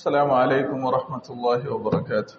السلام عليكم ورحمة الله وبركاته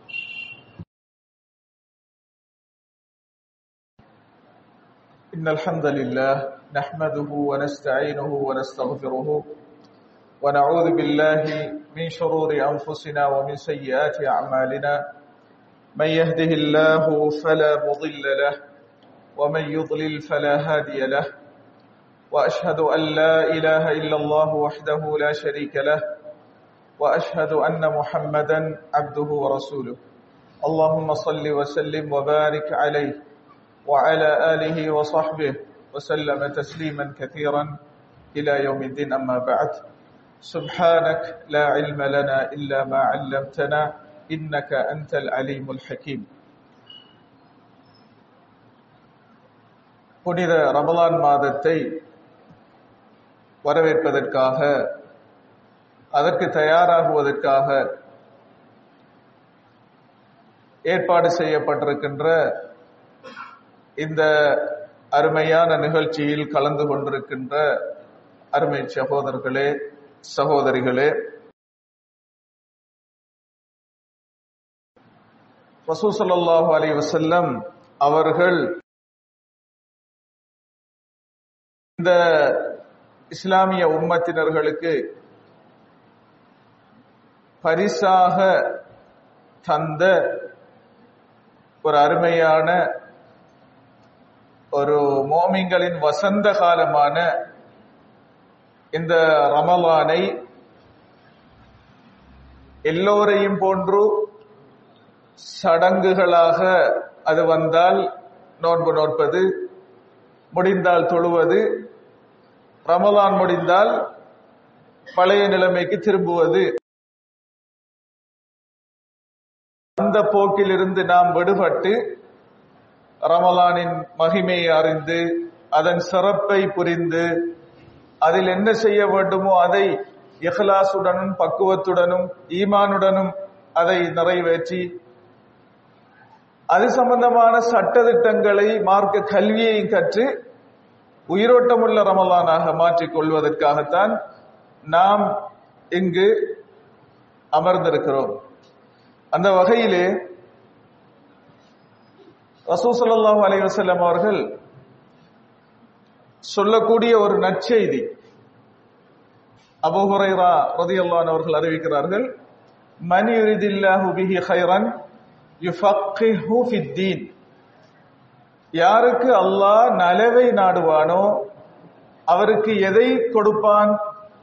إن الحمد لله نحمده ونستعينه ونستغفره ونعوذ بالله من شرور أنفسنا ومن سيئات أعمالنا من يهده الله فلا مضل له ومن يضلل فلا هادي له وأشهد أن لا إله إلا الله وحده لا شريك له واشهد ان محمدا عبده ورسوله اللهم صل وسلم وبارك عليه وعلى اله وصحبه وسلم تسليما كثيرا الى يوم الدين اما بعد سبحانك لا علم لنا الا ما علمتنا انك انت العليم الحكيم புனித ரமலான் மாதத்தை வரவேற்பதற்காக அதற்கு தயாராகுவதற்காக ஏற்பாடு செய்யப்பட்டிருக்கின்ற இந்த அருமையான நிகழ்ச்சியில் கலந்து கொண்டிருக்கின்ற அருமை சகோதரர்களே சகோதரிகளே ரசூசல்லாஹு அலி வசல்லம் அவர்கள் இந்த இஸ்லாமிய உம்மத்தினர்களுக்கு பரிசாக தந்த ஒரு அருமையான ஒரு மோமிங்களின் வசந்த காலமான இந்த ரமலானை எல்லோரையும் போன்று சடங்குகளாக அது வந்தால் நோன்பு நோற்பது முடிந்தால் தொழுவது ரமலான் முடிந்தால் பழைய நிலைமைக்கு திரும்புவது அந்த போக்கிலிருந்து நாம் விடுபட்டு ரமலானின் மகிமையை அறிந்து அதன் சிறப்பை புரிந்து அதில் என்ன செய்ய வேண்டுமோ அதை இஹ்லாசுடனும் பக்குவத்துடனும் ஈமானுடனும் அதை நிறைவேற்றி அது சம்பந்தமான சட்டத்திட்டங்களை மார்க்க கல்வியை கற்று உயிரோட்டமுள்ள ரமலானாக மாற்றிக் கொள்வதற்காகத்தான் நாம் இங்கு அமர்ந்திருக்கிறோம் அந்த வகையிலே ரசூசல்லாஹு அலி வசல்லம் அவர்கள் சொல்லக்கூடிய ஒரு நற்செய்தி அபுஹுரைரா ரதியல்லான் அவர்கள் அறிவிக்கிறார்கள் மணி யுரிதில்லாஹு பிஹி ஹைரன் யுஃபக்கிஹு ஃபித்தீன் யாருக்கு அல்லாஹ் நலவை நாடுவானோ அவருக்கு எதை கொடுப்பான்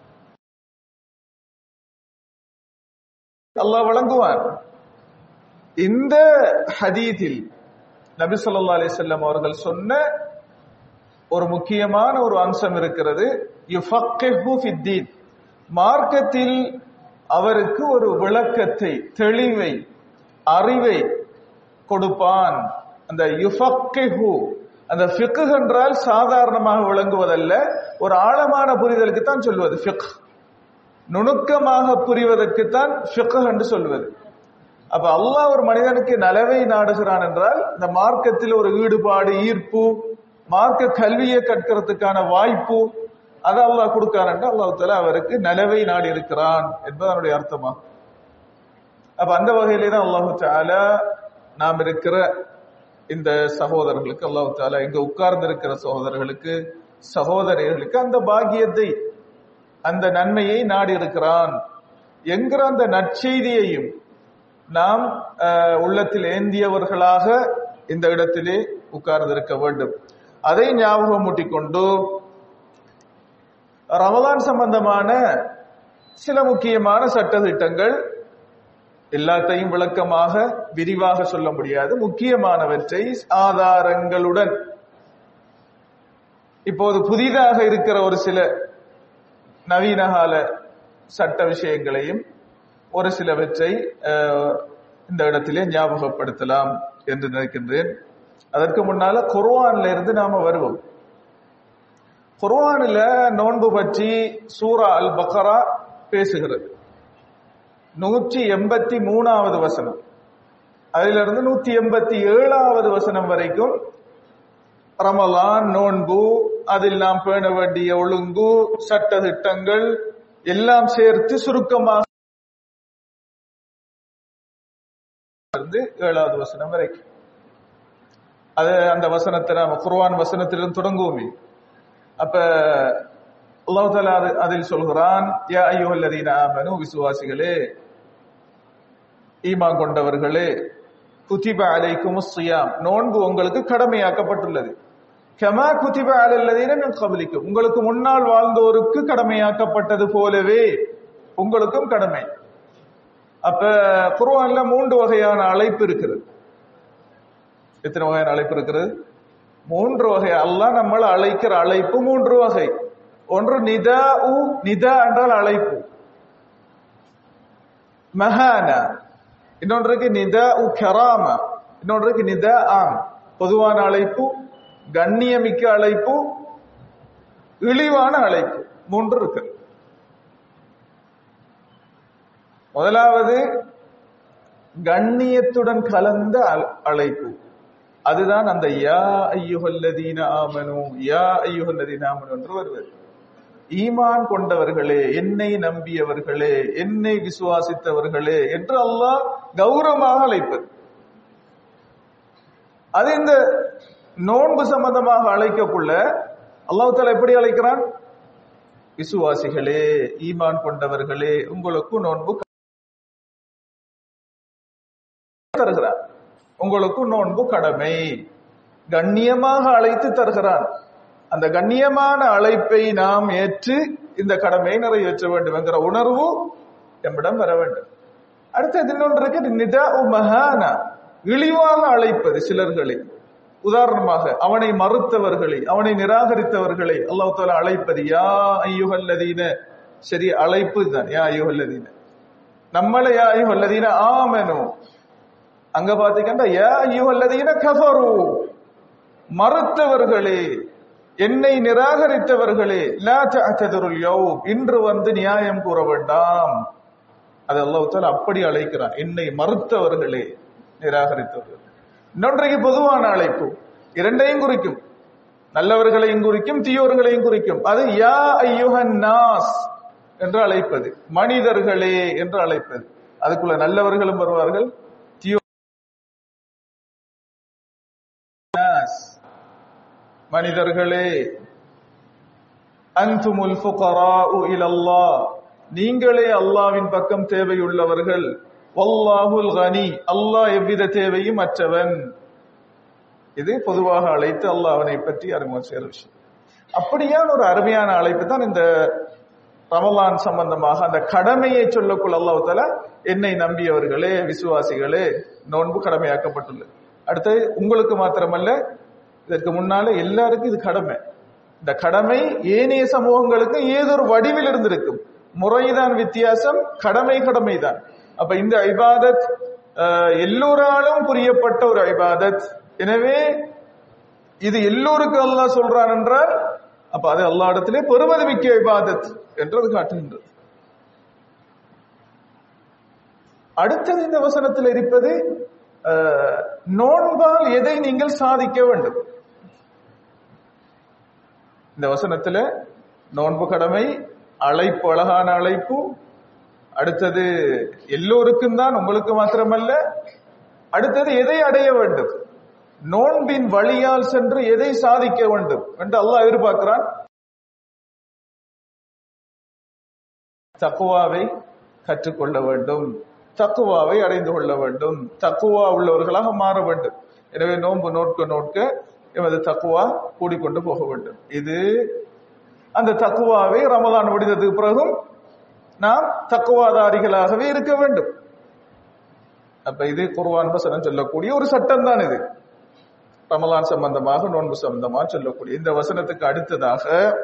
அல்லாஹ் வழங்குவான் இந்த ஹதீதில் நபி சொல்லா அலிசல்லம் அவர்கள் சொன்ன ஒரு முக்கியமான ஒரு அம்சம் இருக்கிறது மார்க்கத்தில் அவருக்கு ஒரு விளக்கத்தை தெளிவை அறிவை கொடுப்பான் அந்த யுஃபக்கிஹு அந்த ஃபிக்கு என்றால் சாதாரணமாக விளங்குவதல்ல ஒரு ஆழமான புரிதலுக்கு தான் சொல்வது ஃபிக் நுணுக்கமாக புரிவதற்குத்தான் ஃபிக்கு என்று சொல்வது அப்ப அல்லாஹ் ஒரு மனிதனுக்கு நலவை நாடுகிறான் என்றால் இந்த மார்க்கத்தில் ஒரு ஈடுபாடு ஈர்ப்பு மார்க்க கல்வியை கற்கிறதுக்கான வாய்ப்பு அதை அல்லாஹ் கொடுக்கான் என்று அல்லாஹ் தலா அவருக்கு நலவை நாடி இருக்கிறான் என்பது அதனுடைய அர்த்தமா அப்ப அந்த வகையிலே தான் அல்லாஹு தாலா நாம் இருக்கிற இந்த சகோதரர்களுக்கு அல்லாஹு தாலா இங்க உட்கார்ந்து இருக்கிற சகோதரர்களுக்கு சகோதரிகளுக்கு அந்த பாக்கியத்தை அந்த நன்மையை நாடி இருக்கிறான் என்கிற அந்த நற்செய்தியையும் நாம் உள்ளத்தில் ஏந்தியவர்களாக இந்த இடத்திலே உட்கார்ந்திருக்க வேண்டும் அதை ஞாபகம் மூட்டிக்கொண்டு ரமலான் சம்பந்தமான சில முக்கியமான சட்டத்திட்டங்கள் எல்லாத்தையும் விளக்கமாக விரிவாக சொல்ல முடியாது முக்கியமானவற்றை ஆதாரங்களுடன் இப்போது புதிதாக இருக்கிற ஒரு சில நவீனகால சட்ட விஷயங்களையும் ஒரு சிலவற்றை இந்த இடத்திலே ஞாபகப்படுத்தலாம் என்று நினைக்கின்றேன் அதற்கு முன்னால குர்வான்ல இருந்து நாம வருவோம் குர்வானில் நோன்பு பற்றி சூரா அல் பக்கரா பேசுகிறது நூற்றி எண்பத்தி மூணாவது வசனம் அதிலிருந்து நூத்தி எண்பத்தி ஏழாவது வசனம் வரைக்கும் ரமலான் நோன்பு அதில் நாம் பேண வேண்டிய ஒழுங்கு சட்ட திட்டங்கள் எல்லாம் சேர்த்து சுருக்கமாக வசனத்திலிருந்து ஏழாவது வசனம் வரைக்கும் அது அந்த வசனத்தை நாம குர்ஆன் வசனத்திலிருந்து தொடங்குவோமே அப்ப அல்லாஹ் தஆலா அது- அதில் சொல்கிறான் யா அய்யுஹல்லதீன ஆமனு விசுவாசிகளே ஈமான் கொண்டவர்களே குதிப அலைக்குமுஸ் ஸியாம் நோன்பு உங்களுக்கு கடமையாக்கப்பட்டுள்ளது கமா குதிப அலல்லதீன மின் கப்லிக்கும் உங்களுக்கு முன்னால் வாழ்ந்தோருக்கு கடமையாக்கப்பட்டது போலவே உங்களுக்கும் கடமை அப்ப குர்ஆன்ல மூன்று வகையான அழைப்பு இருக்கிறது எத்தனை வகையான அழைப்பு இருக்கிறது மூன்று வகை அல்லாஹ் நம்மளை அழைக்கிற அழைப்பு மூன்று வகை ஒன்று நிதா உ நிதா என்றால் அழைப்பு மஹானா இன்னொன்றுக்கு நிதா உ கராமா இன்னொன்றுக்கு நிதா ஆம் பொதுவான அழைப்பு கண்ணியமிக்க அழைப்பு இழிவான அழைப்பு மூன்று இருக்கு முதலாவது கண்ணியத்துடன் கலந்த அழ- அழைப்பு அதுதான் அந்த யா ஐயுஹல்லதீன ஆமனு யா ஐயுஹல்லதீன ஆமனு என்று வருவது ஈமான் கொண்டவர்களே என்னை நம்பியவர்களே என்னை விசுவாசித்தவர்களே என்று அல்லாஹ் கௌரவமாக அழைப்பது அது இந்த நோன்பு சம்பந்தமாக அழைக்கக்குள்ள அல்லாஹ் தாலா எப்படி அழைக்கிறான் விசுவாசிகளே ஈமான் கொண்டவர்களே உங்களுக்கு நோன்பு தருகிறார் உங்களுக்கு நோன்பு கடமை கண்ணியமாக அழைத்து தருகிறான் அந்த கண்ணியமான அழைப்பை நாம் ஏற்று இந்த கடமையை நிறைவேற்ற வேண்டும் என்கிற உணர்வு நம்மிடம் வர வேண்டும் அடுத்தது இன்னொன்று இருக்கு நிதா மகானா இழிவாக அழைப்பது சிலர்களை உதாரணமாக அவனை மறுத்தவர்களை அவனை நிராகரித்தவர்களை அல்லாஹ் தாலா அழைப்பது யா ஐயுகல்லதீன சரி அழைப்பு தான் யா ஐயுகல்லதீன நம்மளை யா ஐயுகல்லதீன ஆமனு அங்க பாத்தீங்கன்னா யா ஐயுகல்லதீன கஃபரு மறுத்தவர்களே என்னை நிராகரித்தவர்களே லா தஅதருல் யௌம் இன்று வந்து நியாயம் கூற வேண்டாம் அது அல்லாஹ் தாலா அப்படி அழைக்கிறான் என்னை மறுத்தவர்களே நிராகரித்தவர்கள் இன்னொன்றைக்கு பொதுவான அழைப்பு இரண்டையும் குறிக்கும் நல்லவர்களையும் குறிக்கும் தீயோர்களையும் குறிக்கும் அது யா ஐயுஹன் நாஸ் என்று அழைப்பது மனிதர்களே என்று அழைப்பது அதுக்குள்ள நல்லவர்களும் வருவார்கள் தீயோ நாஸ். மனிதர்களே அன்துமுல் ஃபுகராஉ இலல்லாஹ் நீங்களே அல்லாவின் பக்கம் தேவையுள்ளவர்கள் வல்லாஹுல் கனி அல்லாஹ் எவ்வித தேவையும் அற்றவன் இது பொதுவாக அழைத்து அல்லாஹ் அவனை பற்றி அறிமுகம் செய்கிற விஷயம் அப்படியான ஒரு அருமையான அழைப்பு தான் இந்த ரமலான் சம்பந்தமாக அந்த கடமையை சொல்லக்குள் அல்லாஹ் தஆலா என்னை நம்பியவர்களே விசுவாசிகளே நோன்பு கடமையாக்கப்பட்டுள்ளது அடுத்தது உங்களுக்கு மாத்திரமல்ல இதற்கு முன்னால எல்லாருக்கும் இது கடமை இந்த கடமை ஏனைய சமூகங்களுக்கு ஏதொரு வடிவில் இருந்திருக்கும் முறைதான் வித்தியாசம் கடமை கடமைதான் அப்ப இந்த ஐபாதத் அஹ், எல்லோராலும் புரியப்பட்ட ஒரு ஐபாதத் எனவே இது எல்லோருக்கும் அல்லாஹ் சொல்றான் என்றால் அப்ப அது அல்லா இடத்திலே பெருமதி மிக்க இபாதத் என்று அது காட்டுகின்றது அடுத்தது இந்த வசனத்தில் இருப்பது அஹ், நோன்பால் எதை நீங்கள் சாதிக்க வேண்டும் இந்த வசனத்துல நோன்பு கடமை அழைப்பு அழகான அழைப்பு அடுத்தது எல்லோருக்கும் தான் உங்களுக்கு மாத்திரமல்ல அடுத்தது எதை அடைய வேண்டும் நோன்பின் வழியால் சென்று எதை சாதிக்க வேண்டும் என்று அல்லாஹ் எதிர்பார்க்கிறான் தக்குவாவை கற்றுக்கொள்ள வேண்டும் தக்குவாவை அடைந்து கொள்ள வேண்டும் தக்குவா உள்ளவர்களாக மாற வேண்டும் எனவே நோன்பு நோட்க நோட்க எமது தக்குவா கூடிக்கொண்டு போக வேண்டும் இது அந்த தக்குவாவை ரமலான் முடிந்ததுக்கு பிறகும் நாம் தக்குவாதாரிகளாகவே இருக்க வேண்டும் அப்ப இது குர்வான் வசனம் சொல்லக்கூடிய ஒரு சட்டம் தான் இது ரமலான் சம்பந்தமாக நோன்பு சம்பந்தமாக சொல்லக்கூடிய இந்த வசனத்துக்கு அடுத்ததாக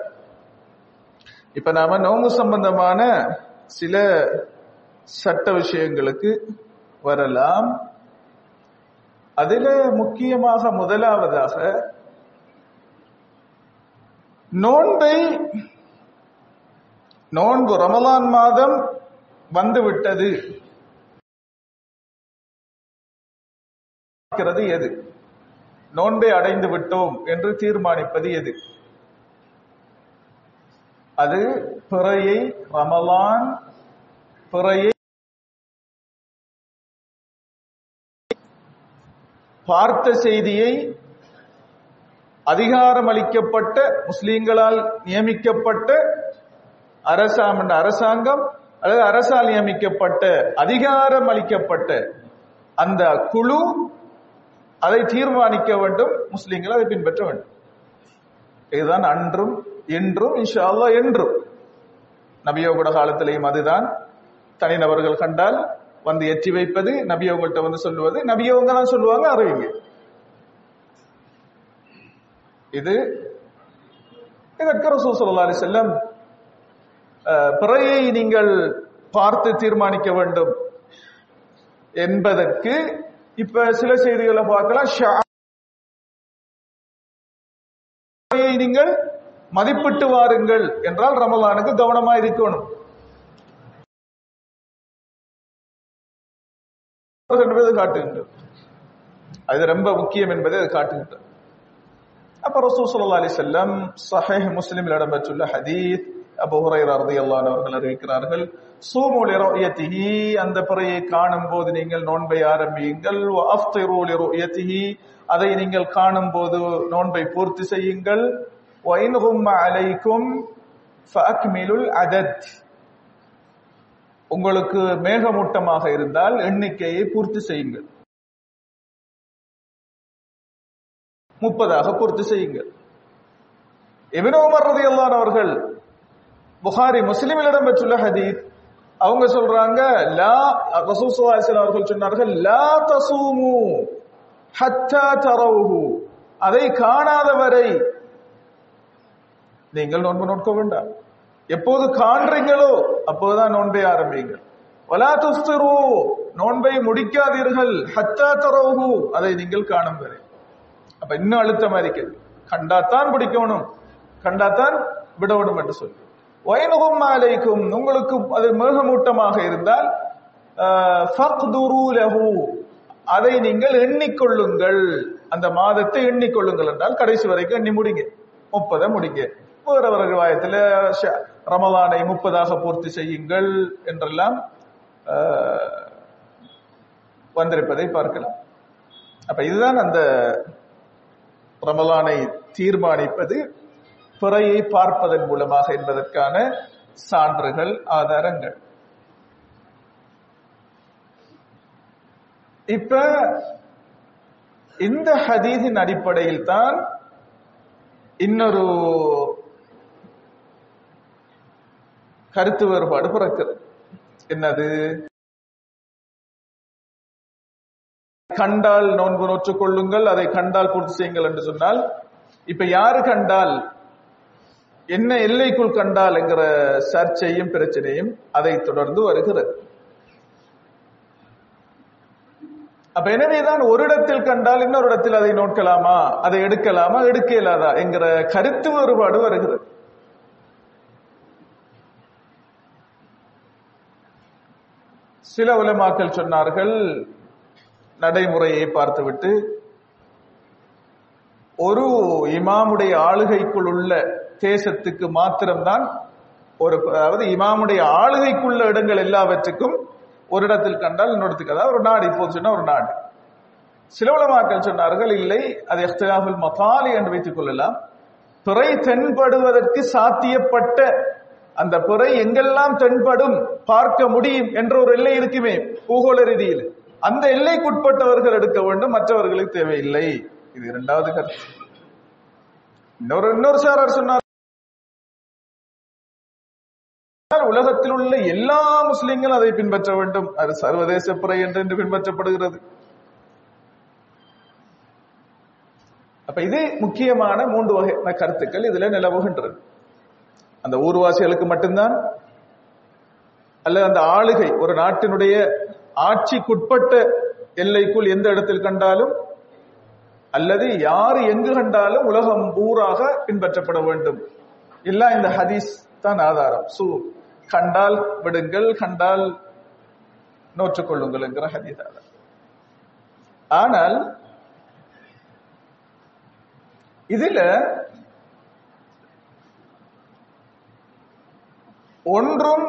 இப்ப நாம நோன்பு சம்பந்தமான சில சட்ட விஷயங்களுக்கு வரலாம் அதில முக்கியமாக முதலாவதாக நோன்பை நோன்பு ரமலான் மாதம் வந்துவிட்டது இருக்கிறது எது நோன்பை அடைந்து விட்டோம் என்று தீர்மானிப்பது எது அது பிறையை ரமலான் பிறையை பார்த்த செய்தியை அதிகாரம் அளிக்கப்பட்ட முஸ்லீம்களால் நியமிக்கப்பட்ட அரசாம் என்ற அரசாங்கம் அல்லது அரசால் நியமிக்கப்பட்ட அதிகாரம் அளிக்கப்பட்ட அந்த குழு அதை தீர்மானிக்க வேண்டும் முஸ்லீம்கள் அதை பின்பற்ற வேண்டும் இதுதான் அன்றும் இன்றும் இன்ஷா அல்லாஹ் என்றும் நபியோகுட காலத்திலேயும் அதுதான் தனிநபர்கள் கண்டால் வந்து எட்டி வைப்பது நபியவங்கள்ட்ட வந்து சொல்லுவது நபியவங்க தான் சொல்லுவாங்க அறிவிங்க இது இதற்கு ரசூல் ஸல்லல்லாஹு அலைஹி வஸல்லம் அஹ், பிறையை நீங்கள் பார்த்து தீர்மானிக்க வேண்டும் என்பதற்கு இப்ப சில செய்திகளை பார்க்கலாம் ஷா- பிறையை நீங்கள் மதிப்பிட்டு வாருங்கள் என்றால் ரமலானுக்கு கவனமா இருக்கணும் என்பது காட்டுகின்றது அது ரொம்ப முக்கியம் என்பதை அது காட்டுகின்றது அப்ப ரசூல் ஸல்லல்லாஹு அலைஹி வஸல்லம் ஸஹீஹ் முஸ்லிமில் இடம்பெற்றுள்ள ஹதீஸ் அபூ ஹுரைரா ரலியல்லாஹு அன்ஹு அவர்கள் அறிவிக்கிறார்கள் சூமு லிருயதிஹி அந்த பிறையை காணும் போது நீங்கள் நோன்பை ஆரம்பியுங்கள் வ அஃப்திரு லிருயதிஹி அதை நீங்கள் காணும் போது நோன்பை பூர்த்தி செய்யுங்கள் வ இன் கும்ம அலைக்கும் ஃபஅக்மிலுல் அதத் உங்களுக்கு மேகமூட்டமாக இருந்தால் எண்ணிக்கையை பூர்த்தி செய்யுங்கள் முப்பதாக பூர்த்தி செய்யுங்கள் இபின் உமர் ரலியல்லாஹு அவர்கள் புகாரி முஸ்லிமில் இடம்பெற்றுள்ள ஹதீஸ் அவங்க சொல்றாங்க லா ரசூல் ஸல்லல்லாஹு அலைஹி வஸல்லம் அவர்கள் சொன்னார்கள் லா தசூமு ஹத்தா தரவுஹு அதை காணாத வரை நீங்கள் நோன்பு நோட்க வேண்டாம் எப்போது காண்றீங்களோ அப்போதுதான் நோன்பை ஆரம்பியுங்கள் வலா துஸ்திரு நோன்பை முடிக்காதீர்கள் ஹத்தா தரவுஹு அதை நீங்கள் காணும் வரை அப்ப இன்னும் அழுத்தமா இருக்குது கண்டாத்தான் பிடிக்கணும் கண்டாத்தான் விடணும் என்று சொல்லி வயனுகும் அலைக்கும் உங்களுக்கு அது மேகமூட்டமாக இருந்தால் ஆஹ், ஃபக்துரு லஹு அதை நீங்கள் எண்ணிக்கொள்ளுங்கள் அந்த மாதத்தை எண்ணிக்கொள்ளுங்கள் என்றால் கடைசி வரைக்கும் எண்ணி முடிங்க முப்பதை முடிங்க வேற ஒரு ரிவாயத்துல ஷ- ரமலானை முப்பதாக பூர்த்தி செய்யுங்கள் என்றெல்லாம் ஆஹ், வந்திருப்பதை பார்க்கலாம் அப்ப இதுதான் அந்த ரமலானை தீர்மானிப்பது பிறையை பார்ப்பதன் மூலமாக என்பதற்கான சான்றுகள் ஆதாரங்கள் இப்ப இந்த ஹதீஸின் அடிப்படையில் தான் இன்னொரு கருத்து வேறுபாடு பிறக்கிறது என்னது கண்டால் நோன்பு நோற்றுக் கொள்ளுங்கள் அதை கண்டால் பூர்த்தி செய்யுங்கள் என்று சொன்னால் இப்ப யாரு கண்டால் என்ன எல்லைக்குள் கண்டால் என்கிற சர்ச்சையும் பிரச்சனையும் அதை தொடர்ந்து வருகிறது அப்ப எனவேதான் ஒரு இடத்தில் கண்டால் இன்னொரு இடத்தில் அதை நோக்கலாமா அதை எடுக்கலாமா எடுக்க இயலாதா என்கிற கருத்து வேறுபாடு வருகிறது சில உலமாக்கள் சொன்னார்கள் நடைமுறையை பார்த்துவிட்டு ஒரு இமாமுடைய ஆளுகைக்குள் உள்ள தேசத்துக்கு மாத்திரம்தான் ஒரு அதாவது இமாமுடைய ஆளுகைக்குள்ள இடங்கள் எல்லாவற்றுக்கும் ஒரு இடத்தில் கண்டால் இன்னொருத்துக்கு அதாவது ஒரு நாடு இப்போது சொன்னா ஒரு நாடு சில உலமாக்கள் சொன்னார்கள் இல்லை அது இஃப்திலாஃபுல் மகாலி என்று வைத்துக் கொள்ளலாம் பிறை தென்படுவதற்கு சாத்தியப்பட்ட அந்த பிறை எங்கெல்லாம் தென்படும் பார்க்க முடியும் என்ற ஒரு எல்லை இருக்குமே பூகோள ரீதியில் அந்த எல்லைக்குட்பட்டவர்கள் எடுக்க வேண்டும் மற்றவர்களுக்கு தேவையில்லை இது இரண்டாவது கருத்து இன்னொரு இன்னொரு சாரார் சொன்னார் உலகத்தில் உள்ள எல்லா முஸ்லிம்களும் அதை பின்பற்ற வேண்டும் அது சர்வதேச பிறை என்று என்று பின்பற்றப்படுகிறது அப்ப இது முக்கியமான மூன்று வகையான கருத்துக்கள் இதுல நிலவுகின்றது அந்த ஊர்வாசிகளுக்கு மட்டும்தான் அல்லது அந்த ஆளுகை ஒரு நாட்டினுடைய ஆட்சிக்குட்பட்ட எல்லைக்குள் எந்த இடத்தில் கண்டாலும் அல்லது யார் எங்கு கண்டாலும் உலகம் பூராக பின்பற்றப்பட வேண்டும் இல்ல இந்த ஹதீஸ் தான் ஆதாரம் சு கண்டால் விடுங்கள் கண்டால் நோற்றுக்கொள்ளுங்கள் என்கிற ஹதீஸ் ஆதாரம் ஆனால் இதுல ஒன்றும்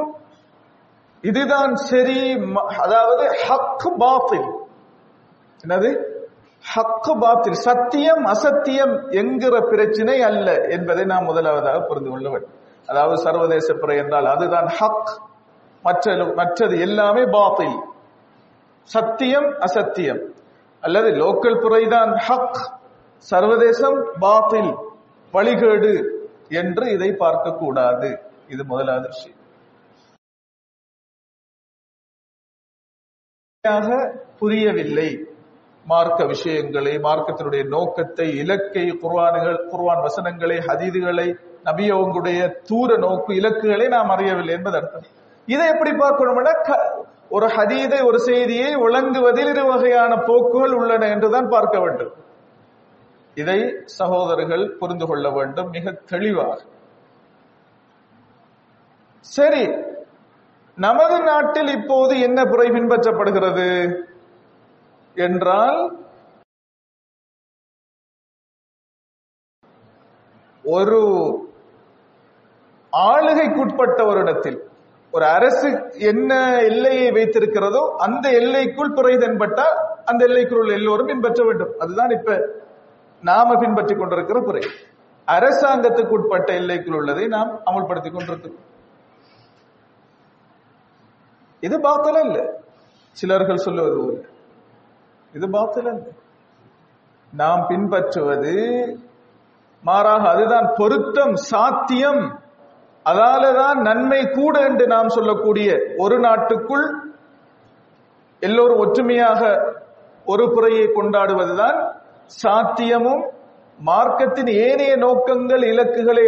இதுதான் சரி ம- அதாவது ஹக் பாத்தில் என்னது ஹக்கு பாத்தில் சத்தியம் அசத்தியம் என்கிற பிரச்சனை அல்ல என்பதை நாம் முதலாவதாக புரிந்து கொள்ள வேண்டும் அதாவது சர்வதேச பிறை என்றால் அதுதான் ஹக் மற்ற மற்றது எல்லாமே பாத்தில் சத்தியம் அசத்தியம் அல்லது லோக்கல் புரைதான் ஹக் சர்வதேசம் பாத்தில் வழிகேடு என்று இதை பார்க்க கூடாது இது முதலாவது விஷயம் புரியவில்லை மார்க்க விஷயங்களை மார்க்கத்தினுடைய நோக்கத்தை இலக்கை குர்வான்கள் குர்வான் வசனங்களை ஹதீதுகளை நபியவங்களுடைய தூர நோக்கு இலக்குகளை நாம் அறியவில்லை என்பது அர்த்தம் இதை எப்படி பார்க்கணும்னா ஒரு ஹதீதை ஒரு செய்தியை வழங்குவதில் இரு வகையான போக்குகள் உள்ளன என்றுதான் பார்க்க வேண்டும் இதை சகோதரர்கள் புரிந்து கொள்ள வேண்டும் மிக தெளிவாக சரி நமது நாட்டில் இப்போது என்ன புரை பின்பற்றப்படுகிறது என்றால் ஒரு ஆளுகைக்குட்பட்ட ஒரு இடத்தில் ஒரு அரசு என்ன எல்லையை வைத்திருக்கிறதோ அந்த எல்லைக்குள் பிறை தென்பட்டால் அந்த எல்லைக்குள் உள்ள எல்லோரும் பின்பற்ற வேண்டும் அதுதான் இப்ப நாம பின்பற்றிக் கொண்டிருக்கிற புரை அரசாங்கத்துக்கு உட்பட்ட எல்லைக்குள் உள்ளதை நாம் அமல்படுத்திக் கொண்டிருக்கிறோம் இது பாத்தல இல்ல சிலர்கள் சொல்லுவது போல இது பாத்தல இல்ல நாம் பின்பற்றுவது மாறாக அதுதான் பொருத்தம் சாத்தியம் அதாலதான் நன்மை கூட என்று நாம் சொல்லக்கூடிய ஒரு நாட்டுக்குள் எல்லோரும் ஒற்றுமையாக ஒரு புறையை கொண்டாடுவதுதான் சாத்தியமும் மார்க்கத்தின் ஏனைய நோக்கங்கள் இலக்குகளை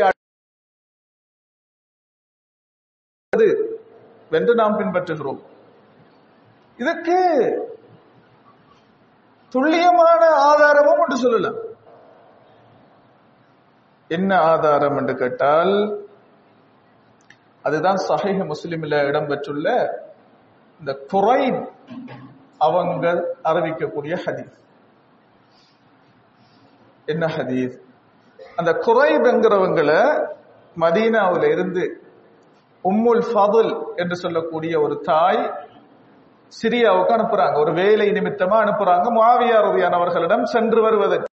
வென்று நாம் பின்பற்றுகிறோம் இதுக்கு துல்லியமான ஆதாரமும் என்று சொல்லலாம் என்ன ஆதாரம் என்று கேட்டால் அதுதான் சஹீஹ் முஸ்லிமில் இடம்பெற்றுள்ள இந்த குறை அவங்க அறிவிக்கக்கூடிய ஹதீஸ் என்ன ஹதீஸ் அந்த குறைபெங்கிறவங்களை மதீனாவுல இருந்து உம்முல் ஃபதுல் என்று சொல்லக்கூடிய ஒரு தாய் சிரியாவுக்கு அனுப்புறாங்க ஒரு வேலை நிமித்தமா அனுப்புறாங்க மாவியாரதியானவர்களிடம் சென்று வருவதற்கு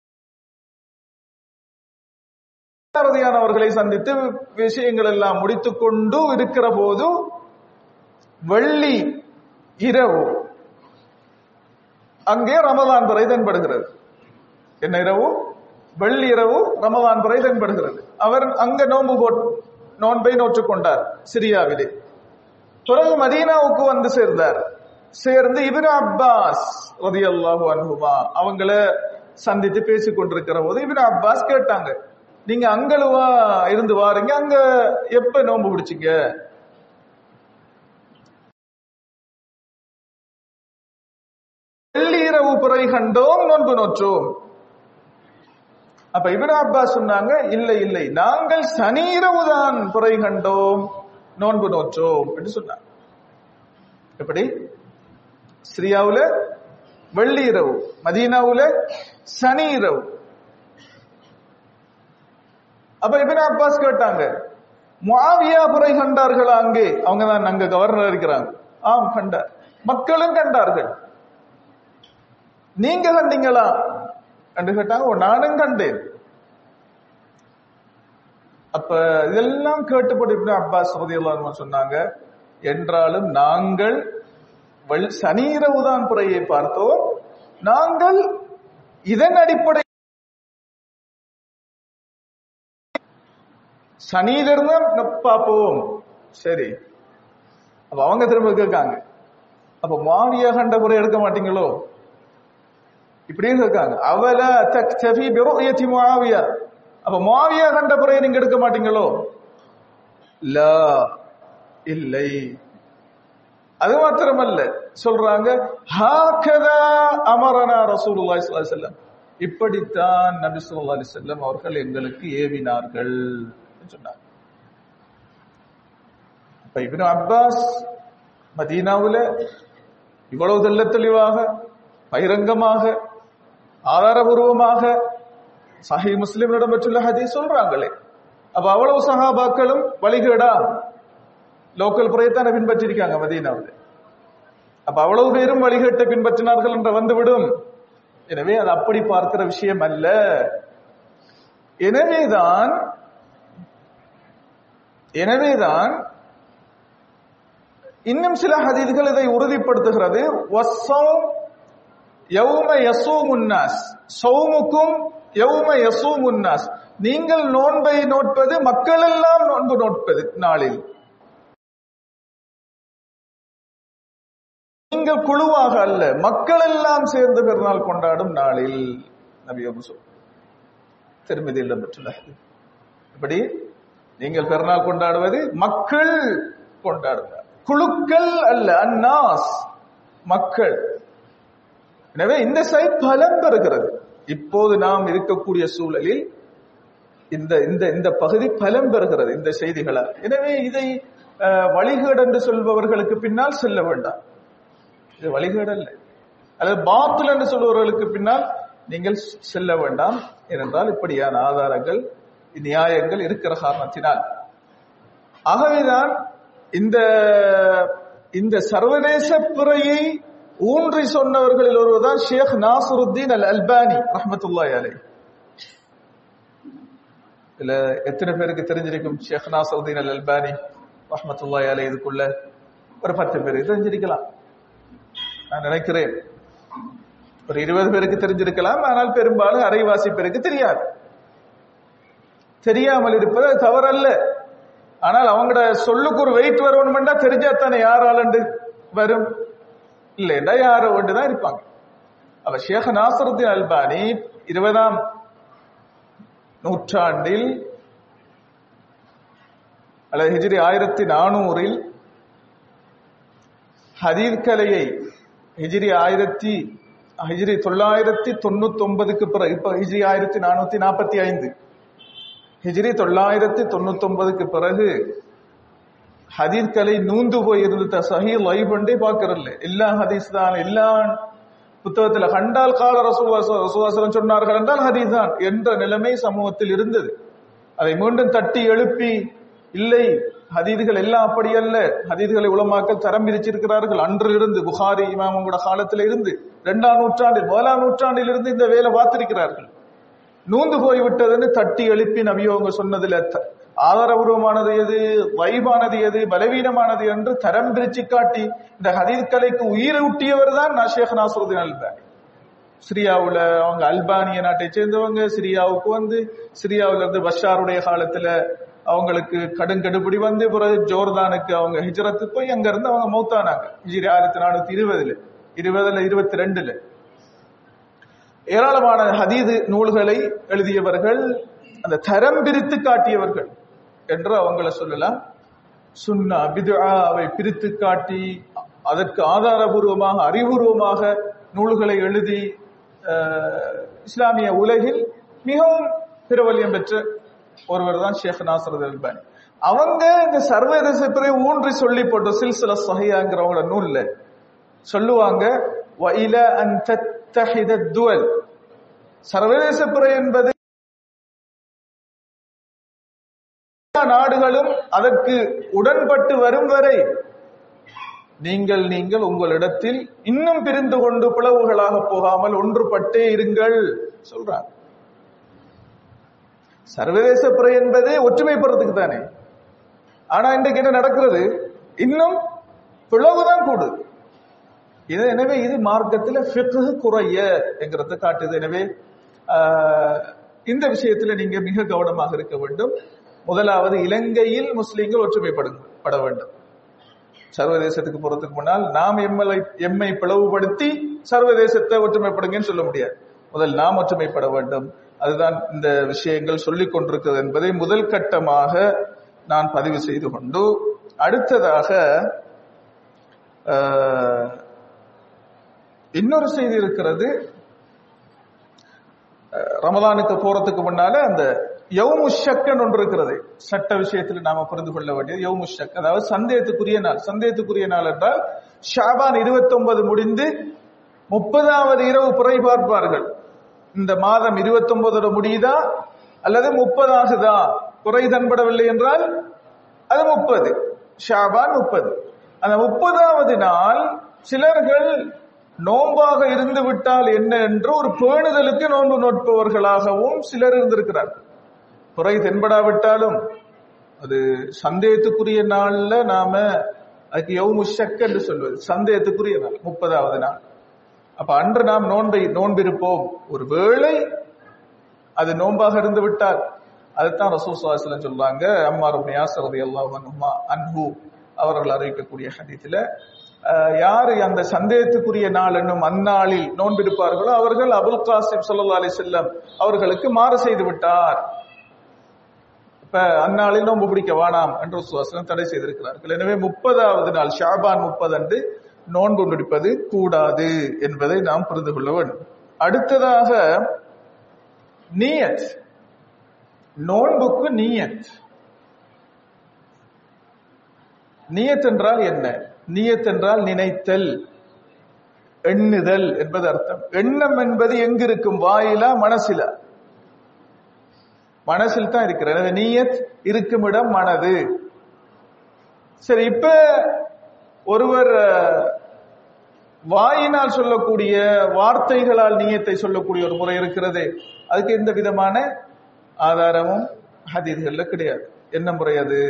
அவர்களை சந்தித்து விஷயங்கள் எல்லாம் முடித்துக் கொண்டு இருக்கிற போது வெள்ளி இரவு அங்கே ரமதான் பிறை தென்படுகிறது என்ன இரவு வெள்ளி இரவு ரமதான் பிறை தென்படுகிறது அவர் அங்க நோன்பு போட் நோன்பை நோற்றுக் கொண்டார் சிரியாவிலே பிறகு மதீனாவுக்கு வந்து சேர்ந்தார் சேர்ந்து இபின் அப்பாஸ் ரதி அல்லாஹு அனுபவா அவங்கள சந்தித்து பேசிக் கொண்டிருக்கிற போது இபின் அப்பாஸ் கேட்டாங்க நீங்க அங்களுவா இருந்து வாரீங்க அங்க எப்ப நோன்பு பிடிச்சிங்க வெள்ளி இரவு பிறை கண்டோம் நோன்பு நோற்றோம் அப்ப இபின் அப்பாஸ் சொன்னாங்க இல்லை இல்லை நாங்கள் சனி இரவுதான் பிறை கண்டோம் நோன்பு நோற்றோம் என்று சொன்னாங்க எப்படி சிரியாவுல வெள்ளி இரவு மதீனாவுல சனி இரவு அப்ப இபின் அப்பாஸ் கேட்டாங்க முஆவியா புரை கண்டார்களா அங்கே அவங்க தான் அங்க கவர்னர் இருக்கிறாங்க ஆம் கண்டார் மக்களும் கண்டார்கள் நீங்க கண்டீங்களா என்று கேட்டாங்க "ஓ, நானும் கண்டேன் அப்ப இதெல்லாம் கேட்டுப்பட்டு இப்னு அப்பாஸ் ரலியல்லாஹு அன்ஹு சொன்னாங்க என்றாலும் நாங்கள் வெள்- சனி இரவுதான் புறையை பார்த்தோம் நாங்கள் இதன் அடிப்படை சனியிலிருந்து தான் பார்ப்போம் சரி அப்ப அவங்க திரும்ப கேட்காங்க அப்ப மாவியா கண்ட புறை எடுக்க மாட்டீங்களோ இப்படியும் கேட்காங்க அவல தக்தஃபி பிருயதி முஆவியா அப்ப முஆவியா கண்ட புறையை நீங்க எடுக்க மாட்டீங்களோ லா இல்லை அது மாத்திரமல்ல சொல்றாங்க ஹாகதா அமரனா ரசூலுல்லாஹி ஸல்லல்லாஹு அலைஹி வஸல்லம் இப்படித்தான் நபி ஸல்லல்லாஹு அலைஹி வஸல்லம் அவர்கள் எங்களுக்கு ஏவினார்கள் என்று சொன்னாங்க அப்ப இப்னு அப்பாஸ் மதீனாவுல இவ்வளவு தெள்ள தெளிவாக பகிரங்கமாக ஆதாரபூர்வமாக சஹி முஸ்லிமிடம் பெற்றுள்ள ஹதீஸ் சொல்றாங்களே அப்ப அவ்வளவு சஹாபாக்களும் வழிகேடா லோக்கல் புறையத்தான பின்பற்றிருக்காங்க மதீனாவில் அப்ப அவ்வளவு பேரும் வழிகேட்டை பின்பற்றினார்கள் என்ற வந்துவிடும் எனவே அது அப்படி பார்க்கிற விஷயம் அல்ல எனவேதான் எனவேதான் இன்னும் சில ஹதீதுகள் இதை உறுதிப்படுத்துகிறது வஸ்ஸௌம் யௌம யசூமுன்னாஸ் சௌமுக்கும் யௌம யசூமுன்னாஸ் நீங்கள் நோன்பை நோட்பது மக்கள் எல்லாம் நோன்பு நோட்பது நாளில் நீங்கள் குழுவாக அல்ல மக்கள் எல்லாம் சேர்ந்து பெருநாள் கொண்டாடும் நாளில் நபி சொல் திருமதி இல்லம் பெற்றுள்ள இப்படி நீங்கள் பெருநாள் கொண்டாடுவது மக்கள் கொண்டாடுவார் குழுக்கள் அல்ல அந்நாஸ் மக்கள் எனவே இந்த சைட் பலம் பெறுகிறது இப்போது நாம் இருக்கக்கூடிய சூழலில் இந்த இந்த இந்த பகுதி பலம் பெறுகிறது இந்த செய்திகளால் எனவே இதை அஹ், வழிகேடு என்று சொல்பவர்களுக்கு பின்னால் செல்ல வேண்டாம் இது வழிகேடு அல்ல அல்லது பாத்தில் என்று சொல்பவர்களுக்கு பின்னால் நீங்கள் செல்ல வேண்டாம் ஏனென்றால் இப்படியான ஆதாரங்கள் நியாயங்கள் இருக்கிற காரணத்தினால் ஆகவேதான் இந்த இந்த சர்வதேச பிறையை ஊன்றி சொன்னவர்களில் ஒருவர்தான் ஷேக் நாசருத்தீன் அல் அல்பானி ரஹமத்துல்லாஹி அலை இதுல எத்தனை பேருக்கு தெரிஞ்சிருக்கும் ஷேக் நாசருத்தீன் அல் அல்பானி ரஹமத்துல்லாஹி அலை இதுக்குள்ள ஒரு பத்து பேருக்கு தெரிஞ்சிருக்கலாம் நான் நினைக்கிறேன் ஒரு இருபது பேருக்கு தெரிஞ்சிருக்கலாம் ஆனால் பெரும்பாலும் அரைவாசி பேருக்கு தெரியாது தெரியாமல் இருப்பது அது தவறல்ல ஆனால் அவங்களோட சொல்லுக்கு ஒரு வெயிட் வரணும்னா தெரிஞ்சாத்தானே யாரால் வரும் இல்லைண்டா யாரோ ஒன்றுதான் இருப்பாங்க அவ ஷேக் நாசருத்தீன் அல்பானி இருபதாம் நூற்றாண்டில் அல்லது ஹிஜ்ரி ஆயிரத்தி நானூறில் ஹதீர் கலையை ஹிஜ்ரி ஆயிரத்தி ஹிஜ்ரி தொள்ளாயிரத்தி தொண்ணூத்தி ஒன்பதுக்கு பிறகு இப்ப ஹிஜ்ரி ஆயிரத்தி நானூத்தி நாற்பத்தி ஐந்து ஹிஜ்ரி தொள்ளாயிரத்தி தொண்ணூத்தி ஒன்பதுக்கு பிறகு ஹதீஸ் கலை நூந்து போய் இருந்த சஹி லைவ் ஒன்றே பார்க்கறதில்ல எல்லா ஹதீஸ் தான் எல்லா புத்தகத்துல கண்டால் கால ரசூவாசலம் சொன்னார்கள் என்றால் ஹதீஸ் தான் என்ற நிலைமை சமூகத்தில் இருந்தது அதை மீண்டும் தட்டி எழுப்பி இல்லை ஹதீதுகள் எல்லாம் அப்படி அல்ல ஹதீதுகளை உலமாக்கள் தரம் பிரிச்சிருக்கிறார்கள் அன்று இருந்து புகாரி இமாமங்களோட காலத்தில் இருந்து இரண்டாம் நூற்றாண்டில் முதலாம் நூற்றாண்டில் இருந்து இந்த வேலை பார்த்திருக்கிறார்கள் நூந்து போய் விட்டதுன்னு தட்டி எழுப்பி நபியோங்க சொன்னதுல த- ஆதாரபூர்வமானது எது வைபானது எது பலவீனமானது என்று தரம் பிரிச்சு காட்டி இந்த ஹதீத் கலைக்கு உயிர் ஊட்டியவர் தான் நான் ஷேக் நாசருதீன் அல்பானி சிரியாவுல அவங்க அல்பானிய நாட்டை சேர்ந்தவங்க சிரியாவுக்கு வந்து சிரியாவுல இருந்து பஷாருடைய காலத்துல அவங்களுக்கு கடுங்கடுபிடி வந்து பிறகு ஜோர்தானுக்கு அவங்க ஹிஜ்ரத்து போய் அங்க இருந்து அவங்க மௌத்தானாங்க ஹிஜ்ரி ஆயிரத்தி நானூத்தி இருபதுல இருபதுல இருபத்தி ரெண்டுல ஏராளமான ஹதீது நூல்களை எழுதியவர்கள் அந்த தரம் பிரித்து காட்டியவர்கள் என்று அவங்கள சொல்லலாம் சுன்னா பிதுஆவை பிரித்து காட்டி அதற்கு ஆதாரபூர்வமாக அறிவுபூர்வமாக நூல்களை எழுதி அஹ், இஸ்லாமிய உலகில் மிகவும் பிரபல்யம் பெற்ற ஒருவர் தான் ஷேக் நாசரத் அல்பானி அவங்க இந்த சர்வதேச பிறை ஊன்றி சொல்லி போட்ட சில்சில சஹியாங்கிறவங்களோட நூல்ல சொல்லுவாங்க வயில அன் தத்தஹித துவல் சர்வதேச பிறை என்பது எல்லா நாடுகளும் அதற்கு உடன்பட்டு வரும் வரை நீங்கள் நீங்கள் உங்களிடத்தில் இன்னும் பிரிந்து கொண்டு பிளவுகளாக போகாமல் ஒன்றுபட்டே இருங்கள் சொல்றார் சர்வதேச பிறை என்பது ஒற்றுமைப்படுறதுக்கு தானே ஆனா இன்றைக்கு என்ன நடக்கிறது இன்னும் பிளவுதான் கூடுது இது எனவே இது மார்க்கத்தில் ஃபிக்ஹு குறைய என்கிறத காட்டுது எனவே ஆஹ், இந்த விஷயத்துல நீங்க மிக கவனமாக இருக்க வேண்டும் முதலாவது இலங்கையில் முஸ்லிம்கள் ஒற்றுமைப்படு பட வேண்டும் சர்வதேசத்துக்கு போறதுக்கு முன்னால் நாம் எம்மை எம்மை பிளவுபடுத்தி சர்வதேசத்தை ஒற்றுமைப்படுங்கன்னு சொல்ல முடியாது முதல் நாம் ஒற்றுமைப்பட வேண்டும் அதுதான் இந்த விஷயங்கள் சொல்லிக் கொண்டிருக்கிறது என்பதை முதல் கட்டமாக நான் பதிவு செய்து கொண்டு அடுத்ததாக ஆஹ், இன்னொரு செய்தி இருக்கிறது அஹ், ரமலானுக்கு போறதுக்கு முன்னால அந்த யவுமுஷக்கன் ஒன்று இருக்கிறது சட்ட விஷயத்தில் நாம புரிந்து கொள்ள வேண்டியது யவுமுஷக் அதாவது சந்தேகத்துக்குரிய நாள் சந்தேகத்துக்குரிய நாள் என்றால் ஷாபான் 29 முடிந்து முப்பதாவது இரவு பிறை பார்ப்பார்கள் இந்த மாதம் 29 முடியுதா அல்லது முப்பது ஆகுதா குறை தன்படவில்லை என்றால் அது முப்பது ஷாபான் முப்பது அந்த முப்பதாவது நாள் சிலர்கள் நோன்பாக இருந்து விட்டால் என்ன என்று ஒரு பேணுதலுக்கு நோன்பு நோட்பவர்களாகவும் சிலர் இருந்திருக்கிறார் குறை தென்படாவிட்டாலும் அது சந்தேகத்துக்குரிய நாள்ல நாம அதுக்கு யவுமு ஷக் என்று சொல்வது சந்தேகத்துக்குரிய நாள் முப்பதாவது நாள் அப்ப அன்று நாம் நோன்பை நோன்பிருப்போம் ஒரு வேளை அது நோன்பாக இருந்து விட்டால் அதுதான் ரசூல் சுவாசலம் சொல்றாங்க அம்மார் யாசரதி அல்லாஹ் அன்பு அவர்கள் அறிவிக்கக்கூடிய ஹதீத்துல யாரு அந்த சந்தேகத்துக்குரிய நாள் என்னும் அந்நாளில் நோன்பிருப்பார்களோ அவர்கள் அபுல் காசிம் சல்லா அலி செல்லம் அவர்களுக்கு மாறு செய்து விட்டார் இப்ப அந்நாளில் நோன்பு பிடிக்க வேணாம் என்று சுவாசனம் தடை செய்திருக்கிறார்கள் எனவே முப்பதாவது நாள் ஷாபான் முப்பது அன்று நோன்பு முடிப்பது கூடாது என்பதை நாம் புரிந்து கொள்ள வேண்டும் அடுத்ததாக நீயத் நோன்புக்கு நீயத் நீயத் என்றால் என்ன நீயத் என்றால் நினைத்தல் எண்ணுதல் என்பது அர்த்தம் எண்ணம் என்பது எங்க இருக்கும் வாயிலா மனசிலா மனசில் தான் இருக்கிற எனவே நீயத் இருக்கும் இடம் மனது சரி இப்ப ஒருவர் வாயினால் சொல்லக்கூடிய வார்த்தைகளால் நீயத்தை சொல்லக்கூடிய ஒரு முறை இருக்கிறது அதுக்கு எந்த விதமான ஆதாரமும் ஹதீதுகள்ல கிடையாது என்ன முறை அது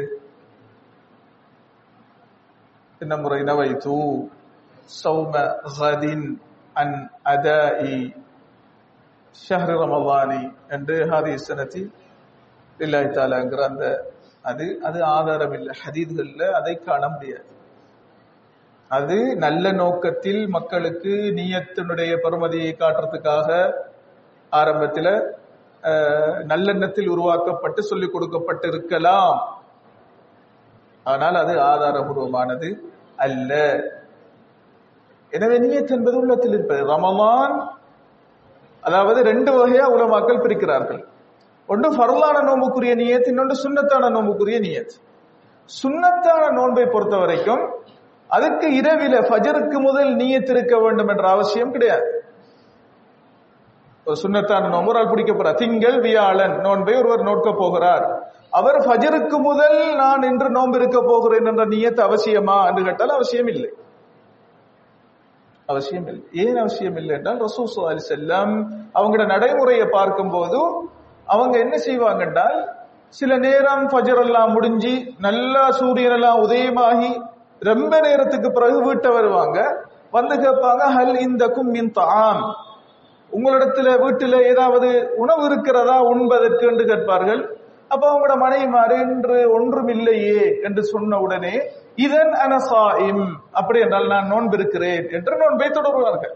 என்ன முறை நவைத்து சௌம ஹதின் அன் அதாஇ ஷஹர் ரமவானி என்று ஹாதீஸ் சனத்தி இல்லாய் தாலாங்கிற அந்த அது அது ஆதாரம் இல்லை ஹதீதுகள்ல அதை காண முடியாது அது நல்ல நோக்கத்தில் மக்களுக்கு நீயத்தினுடைய பெருமதியை காட்டுறதுக்காக ஆரம்பத்தில் நல்லெண்ணத்தில் உருவாக்கப்பட்டு சொல்லிக் கொடுக்கப்பட்டு இருக்கலாம் ஆனால் அது ஆதாரபூர்வமானது அல்ல எனவே நீயத் என்பது உள்ளத்தில் இருப்பது ரமலான் அதாவது ரெண்டு வகையா உலமாக்கள் பிரிக்கிறார்கள் ஒன்று ஃபர்லான நோம்புக்குரிய நியத் இன்னொன்று சுண்ணத்தான நோம்புக்குரிய நியத் சுண்ணத்தான நோன்பை பொறுத்த வரைக்கும் அதுக்கு இரவில ஃபஜருக்கு முதல் நீயத் இருக்க வேண்டும் என்ற அவசியம் கிடையாது ஒரு சுண்ணத்தான நோன்பு ஒரு ஆள் பிடிக்க போறார் திங்கள் வியாழன் நோன்பை ஒருவர் நோக்க போகிறார் அவர் ஃபஜருக்கு முதல் நான் இன்று நோன்பு இருக்க போகிறேன் என்ற நியத்து அவசியமா என்று கேட்டால் அவசியம் இல்லை அவசியம் இல்லை ஏன் அவசியம் இல்லை என்றால் ரசூசு அலி செல்லம் அவங்களோட நடைமுறையை பார்க்கும் போது அவங்க என்ன செய்வாங்க என்றால் சில நேரம் ஃபஜர் எல்லாம் முடிஞ்சு நல்லா சூரியன் எல்லாம் உதயமாகி ரொம்ப நேரத்துக்கு பிறகு வீட்டை வருவாங்க வந்து கேட்பாங்க ஹல் இந்த கும்மின் தாம் உங்களிடத்துல வீட்டுல ஏதாவது உணவு இருக்கிறதா உண்பதற்கு என்று கேட்பார்கள் அப்ப அவங்களோட மனைவிமாறு என்று ஒன்றும் இல்லையே என்று சொன்ன உடனே இதன் அனசாயிம் அப்படி என்றால் நான் நோன்பு இருக்கிறேன் என்று நோன்பை தொடர்வார்கள்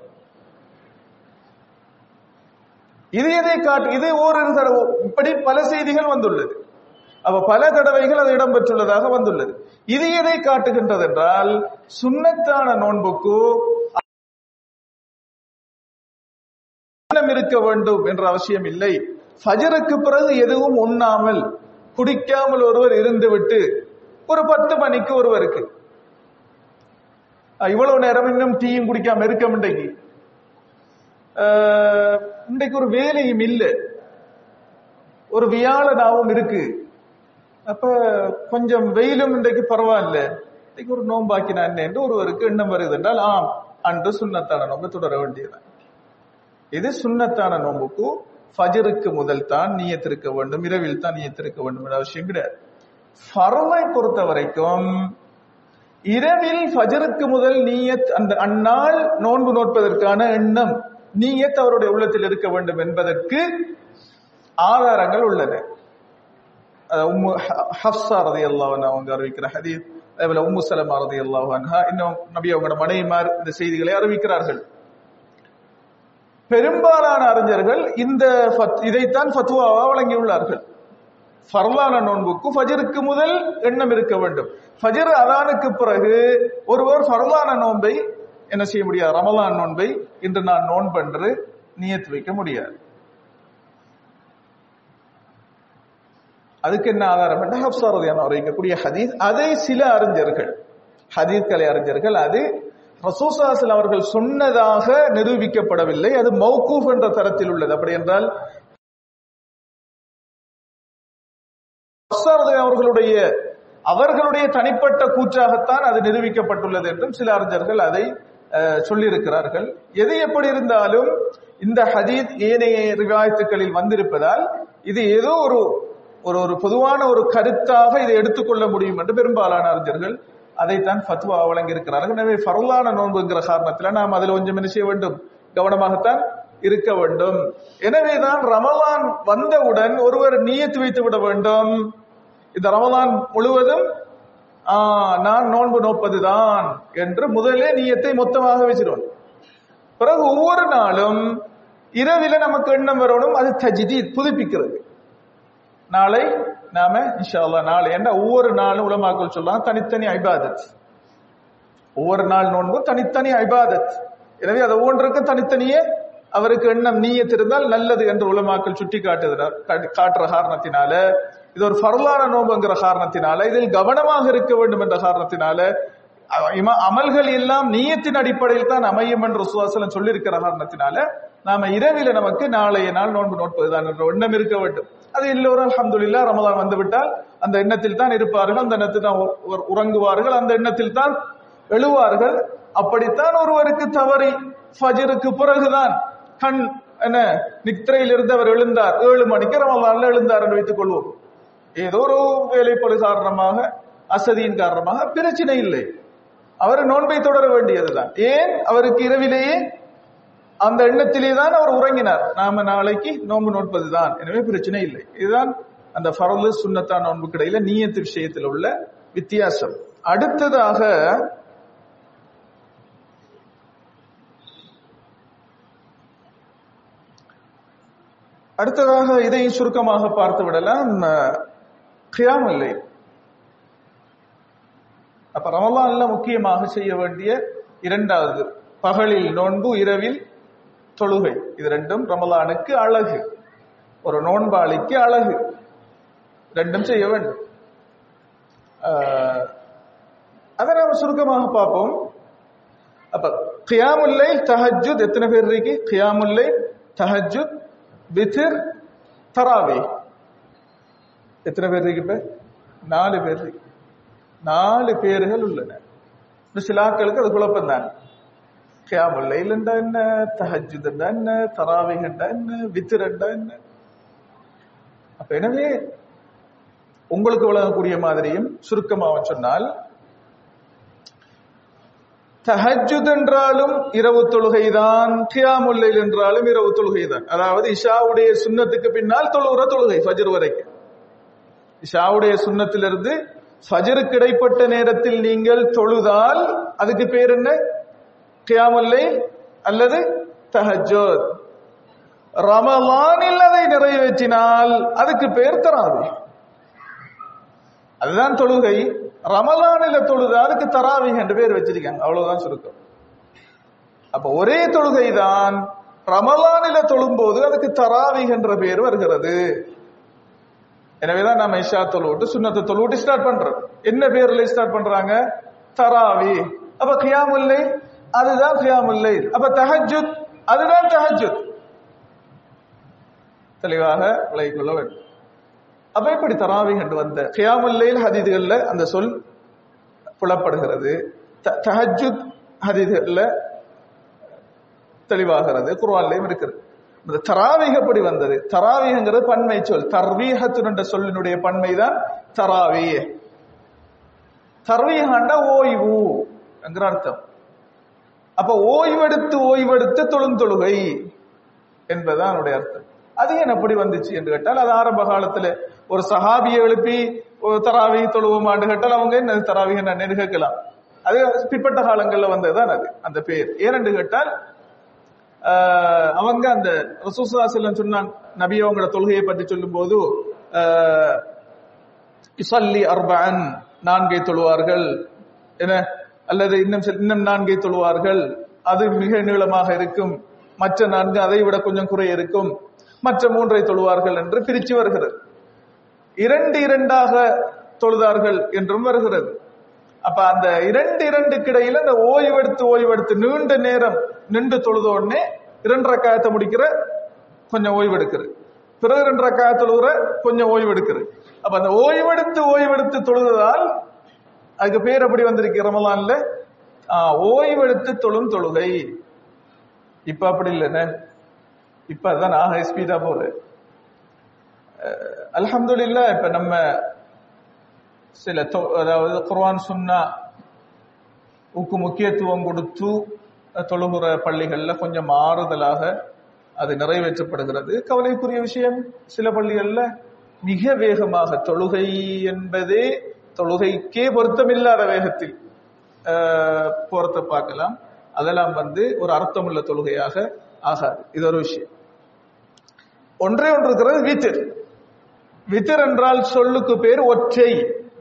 இது எதை காட்டு இது ஓரிரு தடவை இப்படி பல செய்திகள் வந்துள்ளது அப்ப பல தடவைகள் அது இடம்பெற்றுள்ளதாக வந்துள்ளது இது எதை காட்டுகின்றது என்றால் சுண்ணத்தான நோன்புக்கு இருக்க வேண்டும் என்ற அவசியம் இல்லை ஃபஜருக்கு பிறகு எதுவும் உண்ணாமல் குடிக்காமல் ஒருவர் இருந்துவிட்டு ஒரு பத்து மணிக்கு ஒருவருக்கு இவ்வளவு நேரம் இன்னும் டீயும் குடிக்காம இருக்க இன்றைக்கு இன்றைக்கு ஒரு வேலையும் இல்லை ஒரு வியாழனாவும் இருக்கு அப்ப கொஞ்சம் வெயிலும் இன்றைக்கு பரவாயில்ல இன்னைக்கு ஒரு நோம்பாக்கினான் என்று ஒருவருக்கு எண்ணம் வருது என்றால் ஆம் அன்று சுண்ணத்தான நோம்பு தொடர வேண்டியதான் இது சுண்ணத்தான நோம்புக்கு ஃபஜருக்கு முதல் தான் நீயத்திருக்க வேண்டும் இரவில் தான் நீயத்திருக்க வேண்டும் என்ற அவசியம் கிடையாது ஃபர்மை பொறுத்த வரைக்கும் இரவில் ஃபஜருக்கு முதல் நீயத் அந்த அந்நாள் நோன்பு நோட்பதற்கான எண்ணம் நீயத் அவருடைய உள்ளத்தில் இருக்க வேண்டும் என்பதற்கு ஆதாரங்கள் உள்ளன உம்மு ஹப்சா ரதி அல்லாஹ் அவங்க அறிவிக்கிற ஹதீத் அதேபோல உம்மு சலமா ரதி அல்லாஹ் இன்னும் நபி அவங்களோட மனைவிமார் இந்த செய்திகளை அறிவிக்கிறார்கள் பெரும்பாலான அறிஞர்கள் இந்த இதைத்தான் ஃபத்வாவா வழங்கியுள்ளார்கள் ஃபர்லான நோன்புக்கு ஃபஜருக்கு முதல் எண்ணம் இருக்க வேண்டும் ஃபஜர் அதானுக்கு பிறகு ஒருவர் ஃபர்லான நோன்பை என்ன செய்ய முடியாது ரமலான் நோன்பை இன்று நான் நோன்பென்று நியத்து வைக்க முடியாது அதுக்கு என்ன ஆதாரம் என்று ஹப்சாரதியான அறிவிக்கக்கூடிய ஹதீஸ் அதை சில அறிஞர்கள் ஹதீஸ் கலை அறிஞர்கள் அது ரசூசாசல் அவர்கள் சொன்னதாக நிரூபிக்கப்படவில்லை அது மௌகூஃப் என்ற தரத்தில் உள்ளது அப்படி என்றால் அவர்களுடைய அவர்களுடைய தனிப்பட்ட கூற்றாகத்தான் அது நிரூபிக்கப்பட்டுள்ளது என்றும் சில அறிஞர்கள் அதை அஹ், சொல்லியிருக்கிறார்கள் எது எப்படி இருந்தாலும் இந்த ஹதீத் ஏனைய ரிவாயத்துக்களில் வந்திருப்பதால் இது ஏதோ ஒரு ஒரு ஒரு பொதுவான ஒரு கருத்தாக இதை எடுத்துக்கொள்ள முடியும் என்று பெரும்பாலான அறிஞர்கள் அதைத்தான் ஃபத்வா வழங்கியிருக்கிறார்கள் எனவே ஃபர்லான நோன்புங்கிற காரணத்தில் நாம் அதில் கொஞ்சம் என்ன செய்ய வேண்டும் கவனமாகத்தான் இருக்க வேண்டும் எனவேதான் ரமலான் வந்தவுடன் ஒருவர் நியத்து வைத்து விட வேண்டும் இந்த ரமலான் முழுவதும் ஆ, நான் நோன்பு நோப்பதுதான் என்று முதலே நியத்தை மொத்தமாக வச்சிருவோம் பிறகு ஒவ்வொரு நாளும் இரவில நமக்கு எண்ணம் வரணும் அது தஜ்தீத் புதுப்பிக்கிறது நாளை நாம இன்ஷா அல்லாஹ் நாளை என்ற ஒவ்வொரு நாளும் உலமாக்கள் சொல்லலாம் தனித்தனி ஐபாதத் ஒவ்வொரு நாள் நோன்பும் தனித்தனி ஐபாதத் எனவே அது ஒவ்வொன்றுக்கும் தனித்தனியே அவருக்கு எண்ணம் நீயத் இருந்தால் நல்லது என்று உலமாக்கள் சுட்டி காட்டுகிறார் காட்டு- காட்டுற காரணத்தினால இது ஒரு ஃபர்லான நோம்புங்கிற காரணத்தினால இதில் கவனமாக இருக்க வேண்டும் என்ற காரணத்தினால அ- இம- அமல்கள் எல்லாம் நீயத்தின் அடிப்படையில் தான் அமையும் என்று சுவாசலம் சொல்லியிருக்கிற காரணத்தினால நாம இரவில நமக்கு நாளைய நாள் நோன்பு நோட்பதுதான் என்ற எண்ணம் இருக்க வேண்டும் அது எல்லோரும் அல்ஹம்துலில்லா ரமலான் வந்துவிட்டால் அந்த எண்ணத்தில் தான் இருப்பார்கள் அந்த எண்ணத்தில் தான் உ- உ- உறங்குவார்கள் அந்த எண்ணத்தில் தான் எழுவார்கள் அப்படித்தான் ஒருவருக்கு தவறி ஃபஜருக்கு பிறகுதான் கண் என்ன நித்திரையில் இருந்து அவர் எழுந்தார் ஏழு மணிக்கு ரமலான்ல எழுந்தார் என்று வைத்துக் கொள்வோம் ஏதோ ஒரு வேலைப்பொழு காரணமாக அசதியின் காரணமாக பிரச்சனை இல்லை அவர் நோன்பை தொடர வேண்டியதுதான் ஏன் அவருக்கு இரவிலேயே அந்த எண்ணத்திலே தான் அவர் உறங்கினார் நாம நாளைக்கு நோன்பு நோட்பதுதான் எனவே பிரச்சனை இல்லை இதுதான் அந்த ஃபரலு சுன்னத்தா நோன்புக்கு இடையில நீயத்து விஷயத்தில் உள்ள வித்தியாசம் அடுத்ததாக அடுத்ததாக இதை சுருக்கமாக பார்த்து விடலாம் கியாம் இல்லை அப்ப ரமலான்ல முக்கியமாக செய்ய வேண்டிய இரண்டாவது பகலில் நோன்பு இரவில் தொழுகை இது ரெண்டும் ரமலானுக்கு அழகு ஒரு நோன்பாளிக்கு அழகு ரெண்டும் செய்ய வேண்டும் ஆஹ், அதை நாம சுருக்கமாக பார்ப்போம் அப்ப கியாமுல்லை தஹஜுத் எத்தனை பேர் இருக்கு கியாமுல்லை தஹஜுத் வித்ர் தராவி எத்தனை பேர் இருக்கு இப்ப நாலு பேர் இருக்கு நாலு பேர்கள் உள்ளன இந்த சிலாக்களுக்கு அது குழப்பம் தான் கியாமுல்லைல் என்றா என்ன தஹஜுத் என்றா என்ன தராவி என்றா என்ன வித்ர் என்றா என்ன அப்ப எனவே உங்களுக்கு வழங்கக்கூடிய மாதிரியும் சுருக்கமாக சொன்னால் தஹஜுத் என்றாலும் இரவு தொழுகைதான் கியாமுல்லைல் என்றாலும் இரவு தொழுகைதான் அதாவது இஷாவுடைய சுன்னத்துக்கு பின்னால் தொழுகிற தொழுகை ஃபஜர் வரைக்கும் இஷாவுடைய சுன்னத்திலிருந்து ஃபஜருக்கு இடைப்பட்ட நேரத்தில் நீங்கள் தொழுதால் அதுக்கு பேர் என்ன கியாமுல்லை அல்லது தஹஜுத் ரமலானில் அதை நிறைவேற்றினால் அதுக்கு பேர் தராவி அதுதான் தொழுகை ரமலானில தொழுது அதுக்கு தராவி என்று பேர் வச்சிருக்காங்க அவ்வளவுதான் சுருக்கம் அப்ப ஒரே தொழுகை தான் ரமலானில தொழும்போது அதுக்கு தராவி என்ற பேர் வருகிறது எனவேதான் நம்ம இஷா தொழுவிட்டு சுண்ணத்தை தொழுவிட்டு ஸ்டார்ட் பண்றோம் என்ன பேர்ல ஸ்டார்ட் பண்றாங்க தராவி அப்ப கியாமுல்லை அதுதான் கியாமுல்லை அப்ப தஹஜுத் அதுதான் தஹஜுத் தெளிவாக விளங்கிக் கொள்ள வேண்டும் அப்ப இப்படி தராவி என்று வந்த கியாமுல்லைல் ஹதீதுகள்ல அந்த சொல் புலப்படுகிறது த- தஹஜுத் ஹதீதுகள்ல தெளிவாகிறது குர்ஆன்லயும் இருக்கிறது இந்த தராவிக எப்படி வந்தது தராவிகங்கிறது பன்மை சொல் தர்வீகத்து என்ற சொல்லினுடைய பன்மைதான் தராவி தர்வீகாண்ட ஓய்வு என்கிற அர்த்தம் அப்ப ஓய்வெடுத்து ஓய்வெடுத்து தொழுந்தொழுகை என்பதுதான் அதனுடைய அர்த்தம் அது ஏன் அப்படி வந்துச்சு என்று கேட்டால் அது ஆரம்ப காலத்துல ஒரு சஹாபியை எழுப்பி ஒரு தராவி தொழுவோமான்னு கேட்டால் அவங்க என்ன தராவி என்ன கேட்கலாம் அது பிற்பட்ட காலங்கள்ல வந்ததுதான் அது அந்த பேர் ஏனென்று கேட்டால் ஆஹ், அவங்க அந்த ரசூசா செல்லம் சொன்னாங்க நபி அவங்களோட தொழுகையை பற்றி சொல்லும் போது இசல்லி அர்பன் நான்கை தொழுவார்கள் என அல்லது இன்னும் சில- இன்னும் நான்கை தொழுவார்கள் அது மிக நீளமாக இருக்கும் மற்ற நான்கு அதை விட கொஞ்சம் குறை இருக்கும் மற்ற மூன்றை தொழுவார்கள் என்று பிரிச்சு வருகிறது இரண்டு இரண்டாக தொழுதார்கள் என்றும் வருகிறது அப்ப அந்த இரண்டு இரண்டுக்கு இடையில அந்த ஓய்வெடுத்து ஓய்வெடுத்து நீண்ட நேரம் நின்று தொழுத உடனே இரண்டு ரக்காயத்தை முடிக்கிற கொஞ்சம் ஓய்வெடுக்கிறது பிறகு ரெண்டு ரக்காய தொழுகிற கொஞ்சம் ஓய்வெடுக்கிறது அப்ப அந்த ஓய்வெடுத்து ஓய்வெடுத்து தொழுததால் அதுக்கு பேர் எப்படி வந்திருக்கு ரமலான்ல ஆஹ், ஓய்வெடுத்து தொழும் தொழுகை இப்ப அப்படி இல்லைன்னு இப்ப அதான் நான் ஹை ஸ்பீடா போறேன் அல்ஹம்துலில்லாஹ் இப்ப நம்ம சில தொ- அதாவது குர்ஆன் சுன்னா உக்கு முக்கியத்துவம் கொடுத்து தொழுகிற பள்ளிகள்ல கொஞ்சம் மாறுதலாக அது நிறைவேற்றப்படுகிறது கவலைக்குரிய விஷயம் சில பள்ளிகள்ல மிக வேகமாக தொழுகை என்பதே தொழுகைக்கே பொருத்தமில்லாத வேகத்தில் ஆஹ், போறத பார்க்கலாம் அதெல்லாம் வந்து ஒரு அர்த்தமுள்ள தொழுகையாக ஆகாது இது ஒரு விஷயம் ஒன்றே ஒன்று இருக்கிறது வித்திர் வித்திர் என்றால் சொல்லுக்கு பேர் ஒற்றை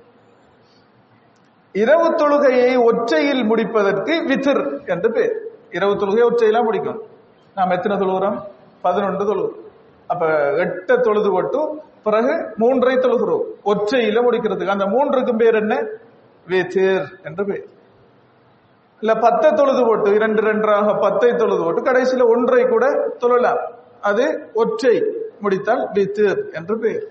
இரவு தொழுகையை ஒற்றையில் முடிப்பதற்கு வித்திர் என்று பேர் இரவு தொழுகை ஒற்றையெல்லாம் முடிக்கும் நாம் எத்தனை தொழுகிறோம் பதினொன்று தொழுகிறோம் அப்ப எட்ட தொழுது போட்டு பிறகு மூன்றை தொழுகிறோம் ஒற்றையில முடிக்கிறதுக்கு அந்த மூன்றுக்கும் பேர் என்ன வித்திர் என்று பேர் இல்ல பத்தை தொழுது போட்டு இரண்டு ரெண்டாக பத்தை தொழுது போட்டு கடைசியில ஒன்றை கூட தொழலாம் அது ஒற்றை முடித்தால் வித்திர் என்று பெயர்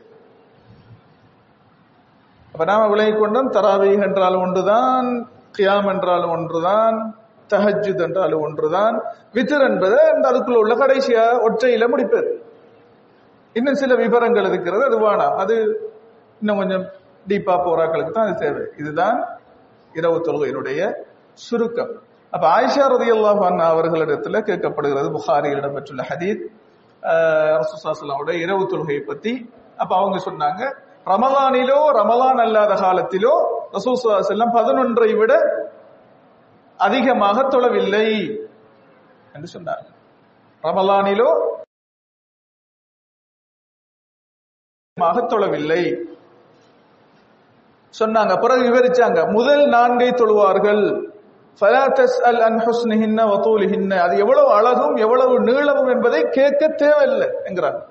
அப்ப நாம விளங்கிக் கொண்டோம் தராவீஹ் என்றாலும் ஒன்றுதான் கியாம் என்றாலும் ஒன்றுதான் தஹஜுத் என்றாலும் ஒன்றுதான் வித்திர் என்பது அந்த அதுக்குள்ள உள்ள கடைசியா ஒற்றையில முடிப்பது இன்னும் சில விவரங்கள் இருக்கிறது அது வேணாம் அது இன்னும் கொஞ்சம் டீப்பா போராக்களுக்கு தான் அது தேவை இதுதான் இரவு தொழுகையினுடைய சுருக்கம் அப்ப ஆயிஷா ரதியல்லாஹு அன்ஹா அவர்களிடத்துல கேட்கப்படுகிறது புகாரியில் இடம்பெற்றுள்ள ஹதீத் ரசூசாசலாவுடைய இரவு தொழுகையை பத்தி அப்ப அவங்க சொன்னாங்க ரமலானிலோ ரமலான் அல்லாத காலத்திலோ ரசூசா செல்லம் பதினொன்றை விட அதிகமாக தொழவில்லை என்று சொன்னார் ரமலானிலோ அதிகமாக தொழவில்லை சொன்னாங்க பிறகு விவரிச்சாங்க முதல் நான்கை தொழுவார்கள் فَلَا تَسْأَلْ عَنْ حُسْنِهِنَّ وَطُولِهِنَّ அது எவ்வளவு அழகும் எவ்வளவு நீளமும் என்பதை கேட்க தேவையில்லை என்கிறாங்க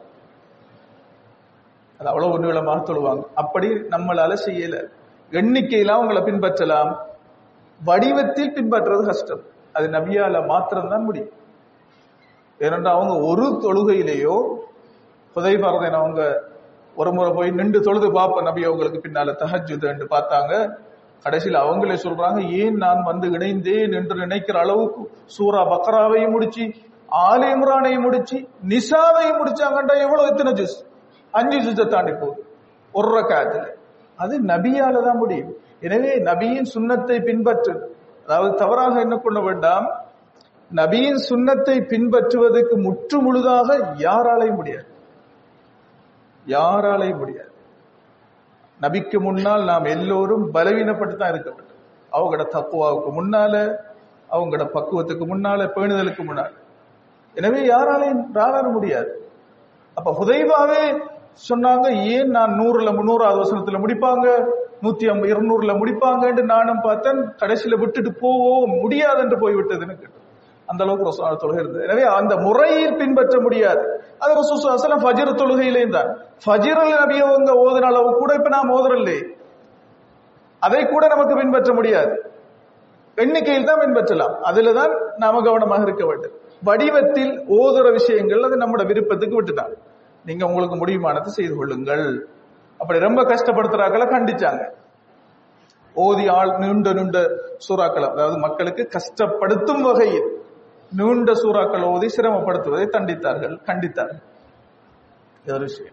அது அவ்வளவு நீளமாக தொழுவாங்க அப்படி நம்மளால செய்யல எண்ணிக்கையில அவங்களை பின்பற்றலாம் வடிவத்தில் பின்பற்றுறது கஷ்டம் அது நபியால மாத்திரம்தான் முடியும் ஏனென்றால் அவங்க ஒரு தொழுகையிலேயோ புதை பாரதன் அவங்க ஒரு முறை போய் நின்று தொழுது பார்ப்ப நபி அவங்களுக்கு பின்னால தஹஜுது பார்த்தாங்க கடைசியில் அவங்களே சொல்றாங்க ஏன் நான் வந்து இணைந்தேன் என்று நினைக்கிற அளவுக்கு சூரா பக்ராவையும் முடிச்சு ஆல் இம்ரானையும் முடிச்சு நிசாவையும் முடிச்சாங்கன்றா எவ்வளவு எத்தனை ஜூஸ் அஞ்சு ஜூஸை தாண்டி போகுது ஒரு ரக்காத்துல அது நபியால தான் முடியும் எனவே நபியின் சுண்ணத்தை பின்பற்று அதாவது தவறாக என்ன கொள்ள வேண்டாம் நபியின் சுண்ணத்தை பின்பற்றுவதற்கு முற்று முழுதாக யாராலையும் முடியாது யாராலையும் முடியாது நபிக்கு முன்னால் நாம் எல்லோரும் பலவீனப்பட்டு தான் இருக்க வேண்டும் அவங்களோட தக்குவாவுக்கு முன்னால அவங்களோட பக்குவத்துக்கு முன்னால பேணுதலுக்கு முன்னால எனவே யாராலையும் யாரால முடியாது அப்ப ஹுதைபாவே சொன்னாங்க ஏன் நான் நூறுல முன்னூறாவது வசனத்துல முடிப்பாங்க நூத்தி ஐம்பது இருநூறுல முடிப்பாங்கன்னு நானும் பார்த்தேன் கடைசியில விட்டுட்டு போவோம் முடியாது என்று போய்விட்டதுன்னு கேட்டேன் அந்த அளவுக்கு ரசூலுல்லாஹி தொழுகை இருந்தது எனவே அந்த முறையில் பின்பற்ற முடியாது அது ரசூசலம் ஃபஜ்ர் தொழுகையிலேயும் தான் ஃபஜ்ரில் நபி அவங்க ஓதுன அளவு கூட இப்ப நாம் ஓதுறல்லே அதை கூட நமக்கு பின்பற்ற முடியாது எண்ணிக்கையில் தான் பின்பற்றலாம் அதுல தான் நாம கவனமாக இருக்க வேண்டும் வடிவத்தில் ஓதுற விஷயங்கள் அது நம்மட விருப்பத்துக்கு விட்டுட்டாங்க நீங்க உங்களுக்கு முடியுமானதை செய்து கொள்ளுங்கள் அப்படி ரொம்ப கஷ்டப்படுத்துறாக்களை கண்டிச்சாங்க ஓதி ஆள் நீண்ட நீண்ட சூறாக்கள் அதாவது மக்களுக்கு கஷ்டப்படுத்தும் வகையில் நீண்ட சூறாக்கள் ஓதி சிரமப்படுத்துவதை தண்டித்தார்கள் கண்டித்தார்கள் இது ஒரு விஷயம்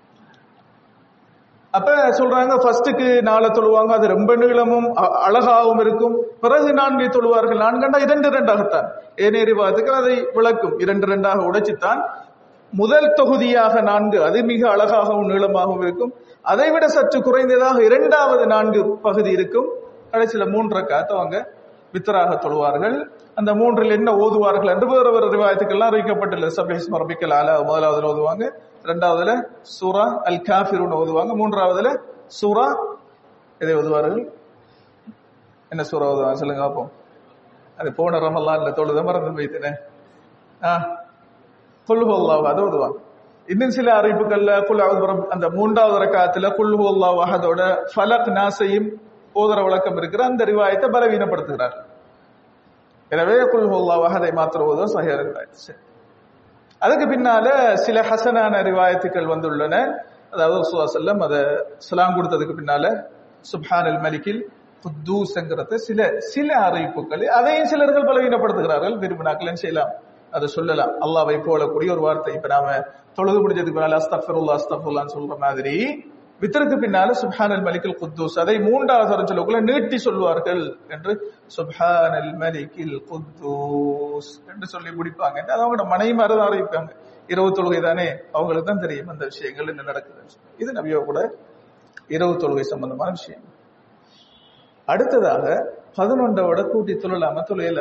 அப்ப சொல்றாங்க ஃபர்ஸ்டுக்கு நாளை தொழுவாங்க அது ரொம்ப நீளமும் அ- அழகாகவும் இருக்கும் பிறகு நான்கை தொழுவார்கள் நான்கண்டா இரண்டு இரண்டாகத்தான் ஏனேறி வாத்துக்கள் அதை விளக்கும் இரண்டு இரண்டாக உடைச்சுத்தான் முதல் தொகுதியாக நான்கு அது மிக அழகாகவும் நீளமாகவும் இருக்கும் அதை விட சற்று குறைந்ததாக இரண்டாவது நான்கு பகுதி இருக்கும் கடைசியில மூன்றரை காத்து அவங்க வித்தராக தொழுவார்கள் அந்த மூன்றில் என்ன ஓதுவார்கள் என்று வேறு வேறு ரிவாயத்துக்கெல்லாம் அறிவிக்கப்பட்டுள்ள சபேஸ் மரபிக்கல் ஆல முதலாவதுல ஓதுவாங்க இரண்டாவதுல சூரா அல் காஃபிரூன் ஓதுவாங்க மூன்றாவதுல சூரா இதை ஓதுவார்கள் என்ன சூரா ஓதுவாங்க சொல்லுங்க பார்ப்போம் அது போன ரமலான்ல தொழுத மறந்து போய்த்தேன் ஆ குல்ஹு அல்லாஹ் அதை ஓதுவாங்க இன்னும் சில அறிவிப்புகள்ல குல் அவுது பிரப்- அந்த மூன்றாவது ரக்காத்துல குல்ஹு அல்லாஹ் அஹதோட ஃபலக் நாசையும் ஓதுற வழக்கம் இருக்கிற அந்த ரிவாயத்தை பலவீனப்படுத்துகிறார் எனவே குல்ஹு அல்லாஹ் அஹதை மாத்திர ஓதுவோம் சஹிஹ் ரிவாயத் சரி. அதுக்கு பின்னால சில ஹசனான ரிவாயத்துக்கள் வந்துள்ளன அதாவது ரசூலுல்லாஹி ஸல்லல்லாஹு அலைஹி வஸல்லம் அதை சலாம் கொடுத்ததுக்கு பின்னால சுப்ஹானல் மலிக்கில் குத்தூஸ்ங்கிறது சில சில அறிவிப்புகள் அதையும் சிலர்கள் பலவீனப்படுத்துகிறார்கள் விரும்பினாக்கள் செய்யலாம் அதை சொல்லலாம் அல்லாவை போலக்கூடிய ஒரு வார்த்தை இப்ப நாம தொழுது முடிஞ்சதுக்கு பின்னால அஸ்தஃபிருல்லா அஸ்தஃபுல்லான்னு சொல்ற மாதிரி வித்தருக்கு பின்னால சுப்ஹானல் மலிக்கில் குத்தூஸ் அதை மூன்றாவது தரம் சொல்லக்குள்ள நீட்டி சொல்வார்கள் என்று சுப்ஹானல் மலிக்கில் குத்தூஸ் என்று சொல்லி முடிப்பாங்க அது அவங்களோட மனைவி தான் அறிவிப்பாங்க இரவு தொழுகை தானே அவங்களுக்கு தான் தெரியும் அந்த விஷயங்கள் என்ன நடக்குது இது நபியோ கூட இரவு தொழுகை சம்பந்தமான விஷயம் அடுத்ததாக பதினொன்றோட கூட்டி தொழலாம தொழில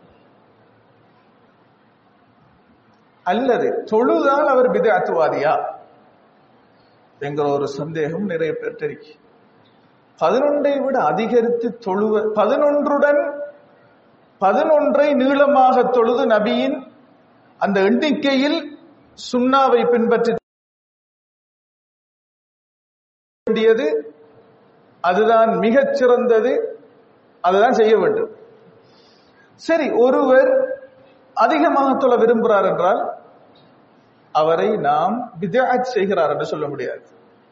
அல்லது தொழுதால் அவர் பிதாத்துவாதியா என்கிற ஒரு சந்தேகம் நிறைய பேர்ட்டு இருக்கு பதினொன்றை விட அதிகரித்து தொழுவ பதினொன்றுடன் பதினொன்றை நீளமாக தொழுது நபியின் அந்த எண்ணிக்கையில் சுண்ணாவை பின்பற்றி வேண்டியது அதுதான் மிகச் சிறந்தது அதுதான் செய்ய வேண்டும் சரி ஒருவர் அதிகமாக தொழ விரும்புகிறார் என்றால் அவரை நாம் பிதாத் செய்கிறார் என்று சொல்ல முடியாது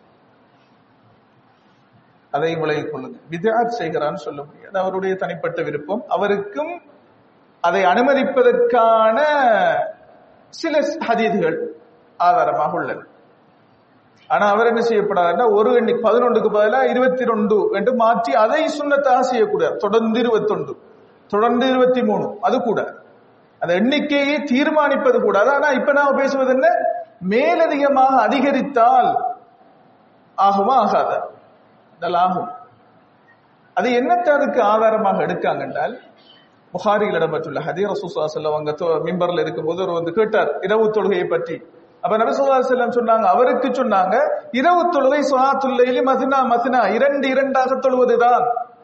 அதை விலகிக் கொள்ளுங்க பிதாத் செய்கிறான்னு சொல்ல முடியாது அவருடைய தனிப்பட்ட விருப்பம் அவருக்கும் அதை அனுமதிப்பதற்கான சில ஹதீதுகள் ஆதாரமாக உள்ளது ஆனா அவர் என்ன செய்யப்படாதுன்னா ஒரு எண்ணி பதினொன்றுக்கு பதிலா இருபத்தி ரெண்டு என்று மாற்றி அதை சுண்ணத்தாக செய்யக்கூடாது தொடர்ந்து இருபத்தொன்று தொடர்ந்து இருபத்தி மூணு அது கூட அந்த எண்ணிக்கையை தீர்மானிப்பது கூடாது ஆனா இப்ப நான் பேசுவது என்ன மேலதிகமாக அதிகரித்தால் ஆகுமா ஆகாத ஆகும் அது என்னத்தை அதுக்கு ஆதாரமாக எடுக்காங்க என்றால் புகாரியில் இடம்பெற்றுள்ள ஹதீர் ரசூசா செல்லவங்க மிம்பர்ல இருக்கும்போது ஒரு வந்து கேட்டார் இரவு தொழுகையை பற்றி அப்ப நபிசுல்லா செல்லம் சொன்னாங்க அவருக்கு சொன்னாங்க இரவு தொழுகை சுஹாத்துல்லையிலி மதினா மதினா இரண்டு இரண்டாக தொழுவதுதான்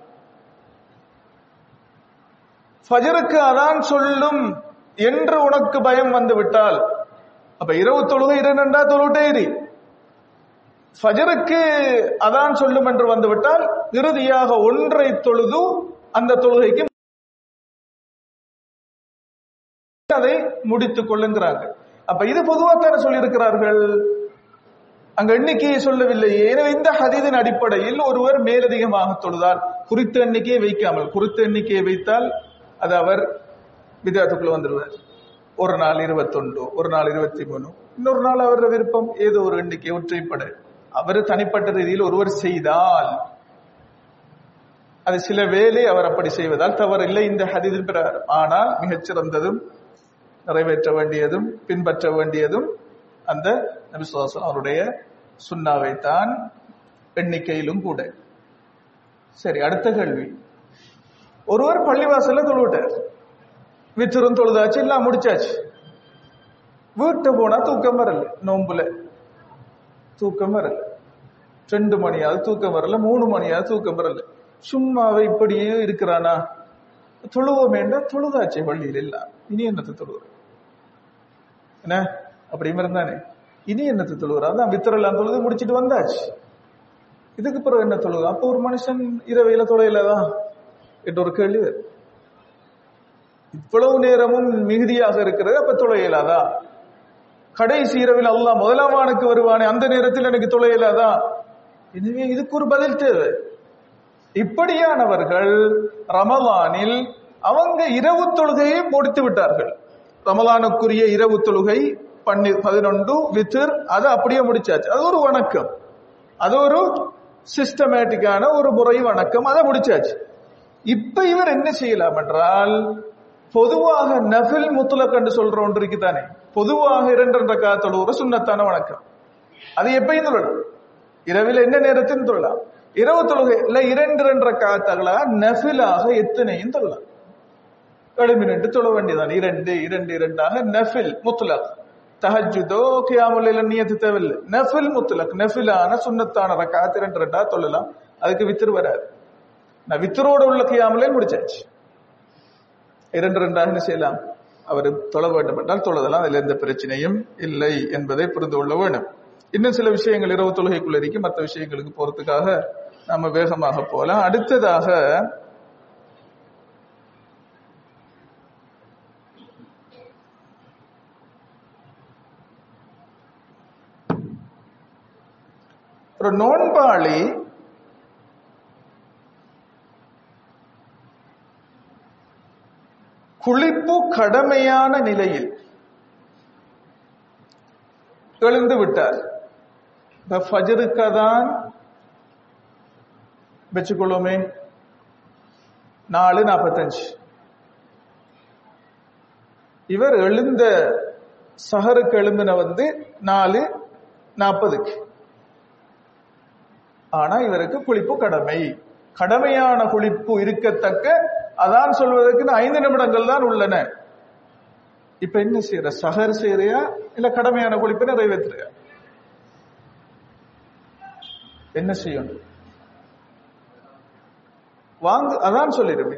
ஃபஜருக்கு அதான் சொல்லும் என்று உனக்கு பயம் வந்து விட்டால் அப்ப இரவு தொழுகை இரண்டா தொழுட்டேரி ஃபஜருக்கு அதான் சொல்லும் என்று வந்து விட்டால் இறுதியாக ஒன்றை தொழுது அந்த தொழுகைக்கு அதை முடித்துக் கொள்ளுங்கிறாங்க அப்ப இது பொதுவாக சொல்லி இருக்கிறார்கள் அங்க எண்ணிக்கையை சொல்லவில்லையே எனவே இந்த ஹதீதின் அடிப்படையில் ஒருவர் மேலதிகமாக தொழுதால் குறித்த எண்ணிக்கையை வைக்காமல் குறித்த எண்ணிக்கையை வைத்தால் அது அவர் விதாத்துக்குள்ள வந்துடுவார் ஒரு நாள் இருபத்தொன்று ஒரு நாள் இருபத்தி மூணு இன்னொரு நாள் அவரது விருப்பம் ஏதோ ஒரு எண்ணிக்கை ஒற்றைப்பட அவர் தனிப்பட்ட ரீதியில் ஒருவர் செய்தால் அது சில வேலை அவர் அப்படி செய்வதால் தவறில்லை இந்த ஹதீதின் பிரகாரம் ஆனால் மிகச்சிறந்ததும் நிறைவேற்ற வேண்டியதும் பின்பற்ற வேண்டியதும் அந்த நபிசுவாசம் அவருடைய சுண்ணாவை தான் எண்ணிக்கையிலும் கூட சரி அடுத்த கேள்வி ஒருவர் பள்ளிவாசல்ல தொழுவிட்டார் வித்துரும் தொழுதாச்சு எல்லாம் முடிச்சாச்சு வீட்டை போனா தூக்கம் வரல நோம்புல தூக்கம் வரல ரெண்டு மணியாவது தூக்கம் வரல மூணு மணியாவது தூக்கம் வரல சும்மாவே இப்படியே இருக்கிறானா தொழுவோம் என்றால் தொழுதாச்சு பள்ளியில் எல்லாம் இனி என்னத்தை தொழுவுற என்ன அப்படி இருந்தானே இனி என்னத்தை தொழுவுற அதான் வித்தரெல்லாம் தொழுது முடிச்சிட்டு வந்தாச்சு இதுக்கு பிறகு என்ன தொழுவு அப்போ ஒரு மனுஷன் இரவையில தொலைலதான் என்ற ஒரு கேள்வி இவ்வளவு நேரமும் மிகுதியாக இருக்கிறது அப்ப தொலையலாதா கடைசி இரவில் அல்லாஹ் முதலாம் ஆணுக்கு வருவானே அந்த நேரத்தில் எனக்கு தொலையலாதா எனவே இதுக்கு ஒரு பதில் தேவை இப்படியானவர்கள் ரமலானில் அவங்க இரவு தொழுகையை முடித்து விட்டார்கள் ரமலானுக்குரிய இரவு தொழுகை பன்னி பதினொன்று வித்திர் அதை அப்படியே முடிச்சாச்சு அது ஒரு வணக்கம் அது ஒரு சிஸ்டமேட்டிக்கான ஒரு முறை வணக்கம் அதை முடிச்சாச்சு இப்ப இவர் என்ன செய்யலாம் என்றால் பொதுவாக நஃபில் முத்துலக் என்று சொல்ற ஒன்று இருக்குதானே பொதுவாக இரண்டரை காத்தொழு ஒரு சுண்ணத்தான வணக்கம் அது எப்பயும் தொழலாம் இரவில் என்ன நேரத்தில் தொழலாம் இரவு தொழுகை இல்ல இரண்டு இரண்டரை காத்தகளா நஃபிலாக எத்தனையும் தொழலாம் எழுமி நின்று தொழ வேண்டியதான் இரண்டு இரண்டு இரண்டாக நஃபில் முத்துலக் தஹஜுதோ கியாமுல்ல நியத்து தேவையில்லை நஃபில் முத்துலக் நஃபிலான சுண்ணத்தான ரக்காத் இரண்டு ரெண்டா தொழலாம் அதுக்கு வித்திரு வராது நான் வித்தரோட உள்ள கியாமலே முடிச்சாச்சு இரண்டு ரெண்டாக என்ன செய்யலாம் அவர் தொழ வேண்டும் என்றால் தொழுதலாம் அதில் எந்த பிரச்சனையும் இல்லை என்பதை புரிந்து கொள்ள வேண்டும் இன்னும் சில விஷயங்கள் இரவு தொழுகைக்குள்ள இருக்கு மற்ற விஷயங்களுக்கு போறதுக்காக நாம வேகமாக போகலாம் அடுத்ததாக ஒரு நோன்பாளி குளிப்பு கடமையான நிலையில் எழுந்து விட்டார் இப்ப ஃபஜருக்கதான் வச்சுக்கொள்ளுமே நாலு நாற்பத்தஞ்சு இவர் எழுந்த சஹருக்கு எழுந்தின வந்து நாலு நாற்பதுக்கு ஆனா இவருக்கு குளிப்பு கடமை கடமையான குளிப்பு இருக்கத்தக்க அதான் சொல்வதற்கு ஐந்து நிமிடங்கள் தான் உள்ளன இப்ப என்ன செய்யற சஹர் செய்யறியா இல்ல கடமையான குளிப்பை நிறைவேற்றுறியா என்ன செய்யணும் வாங்கு அதான் சொல்லிடுமே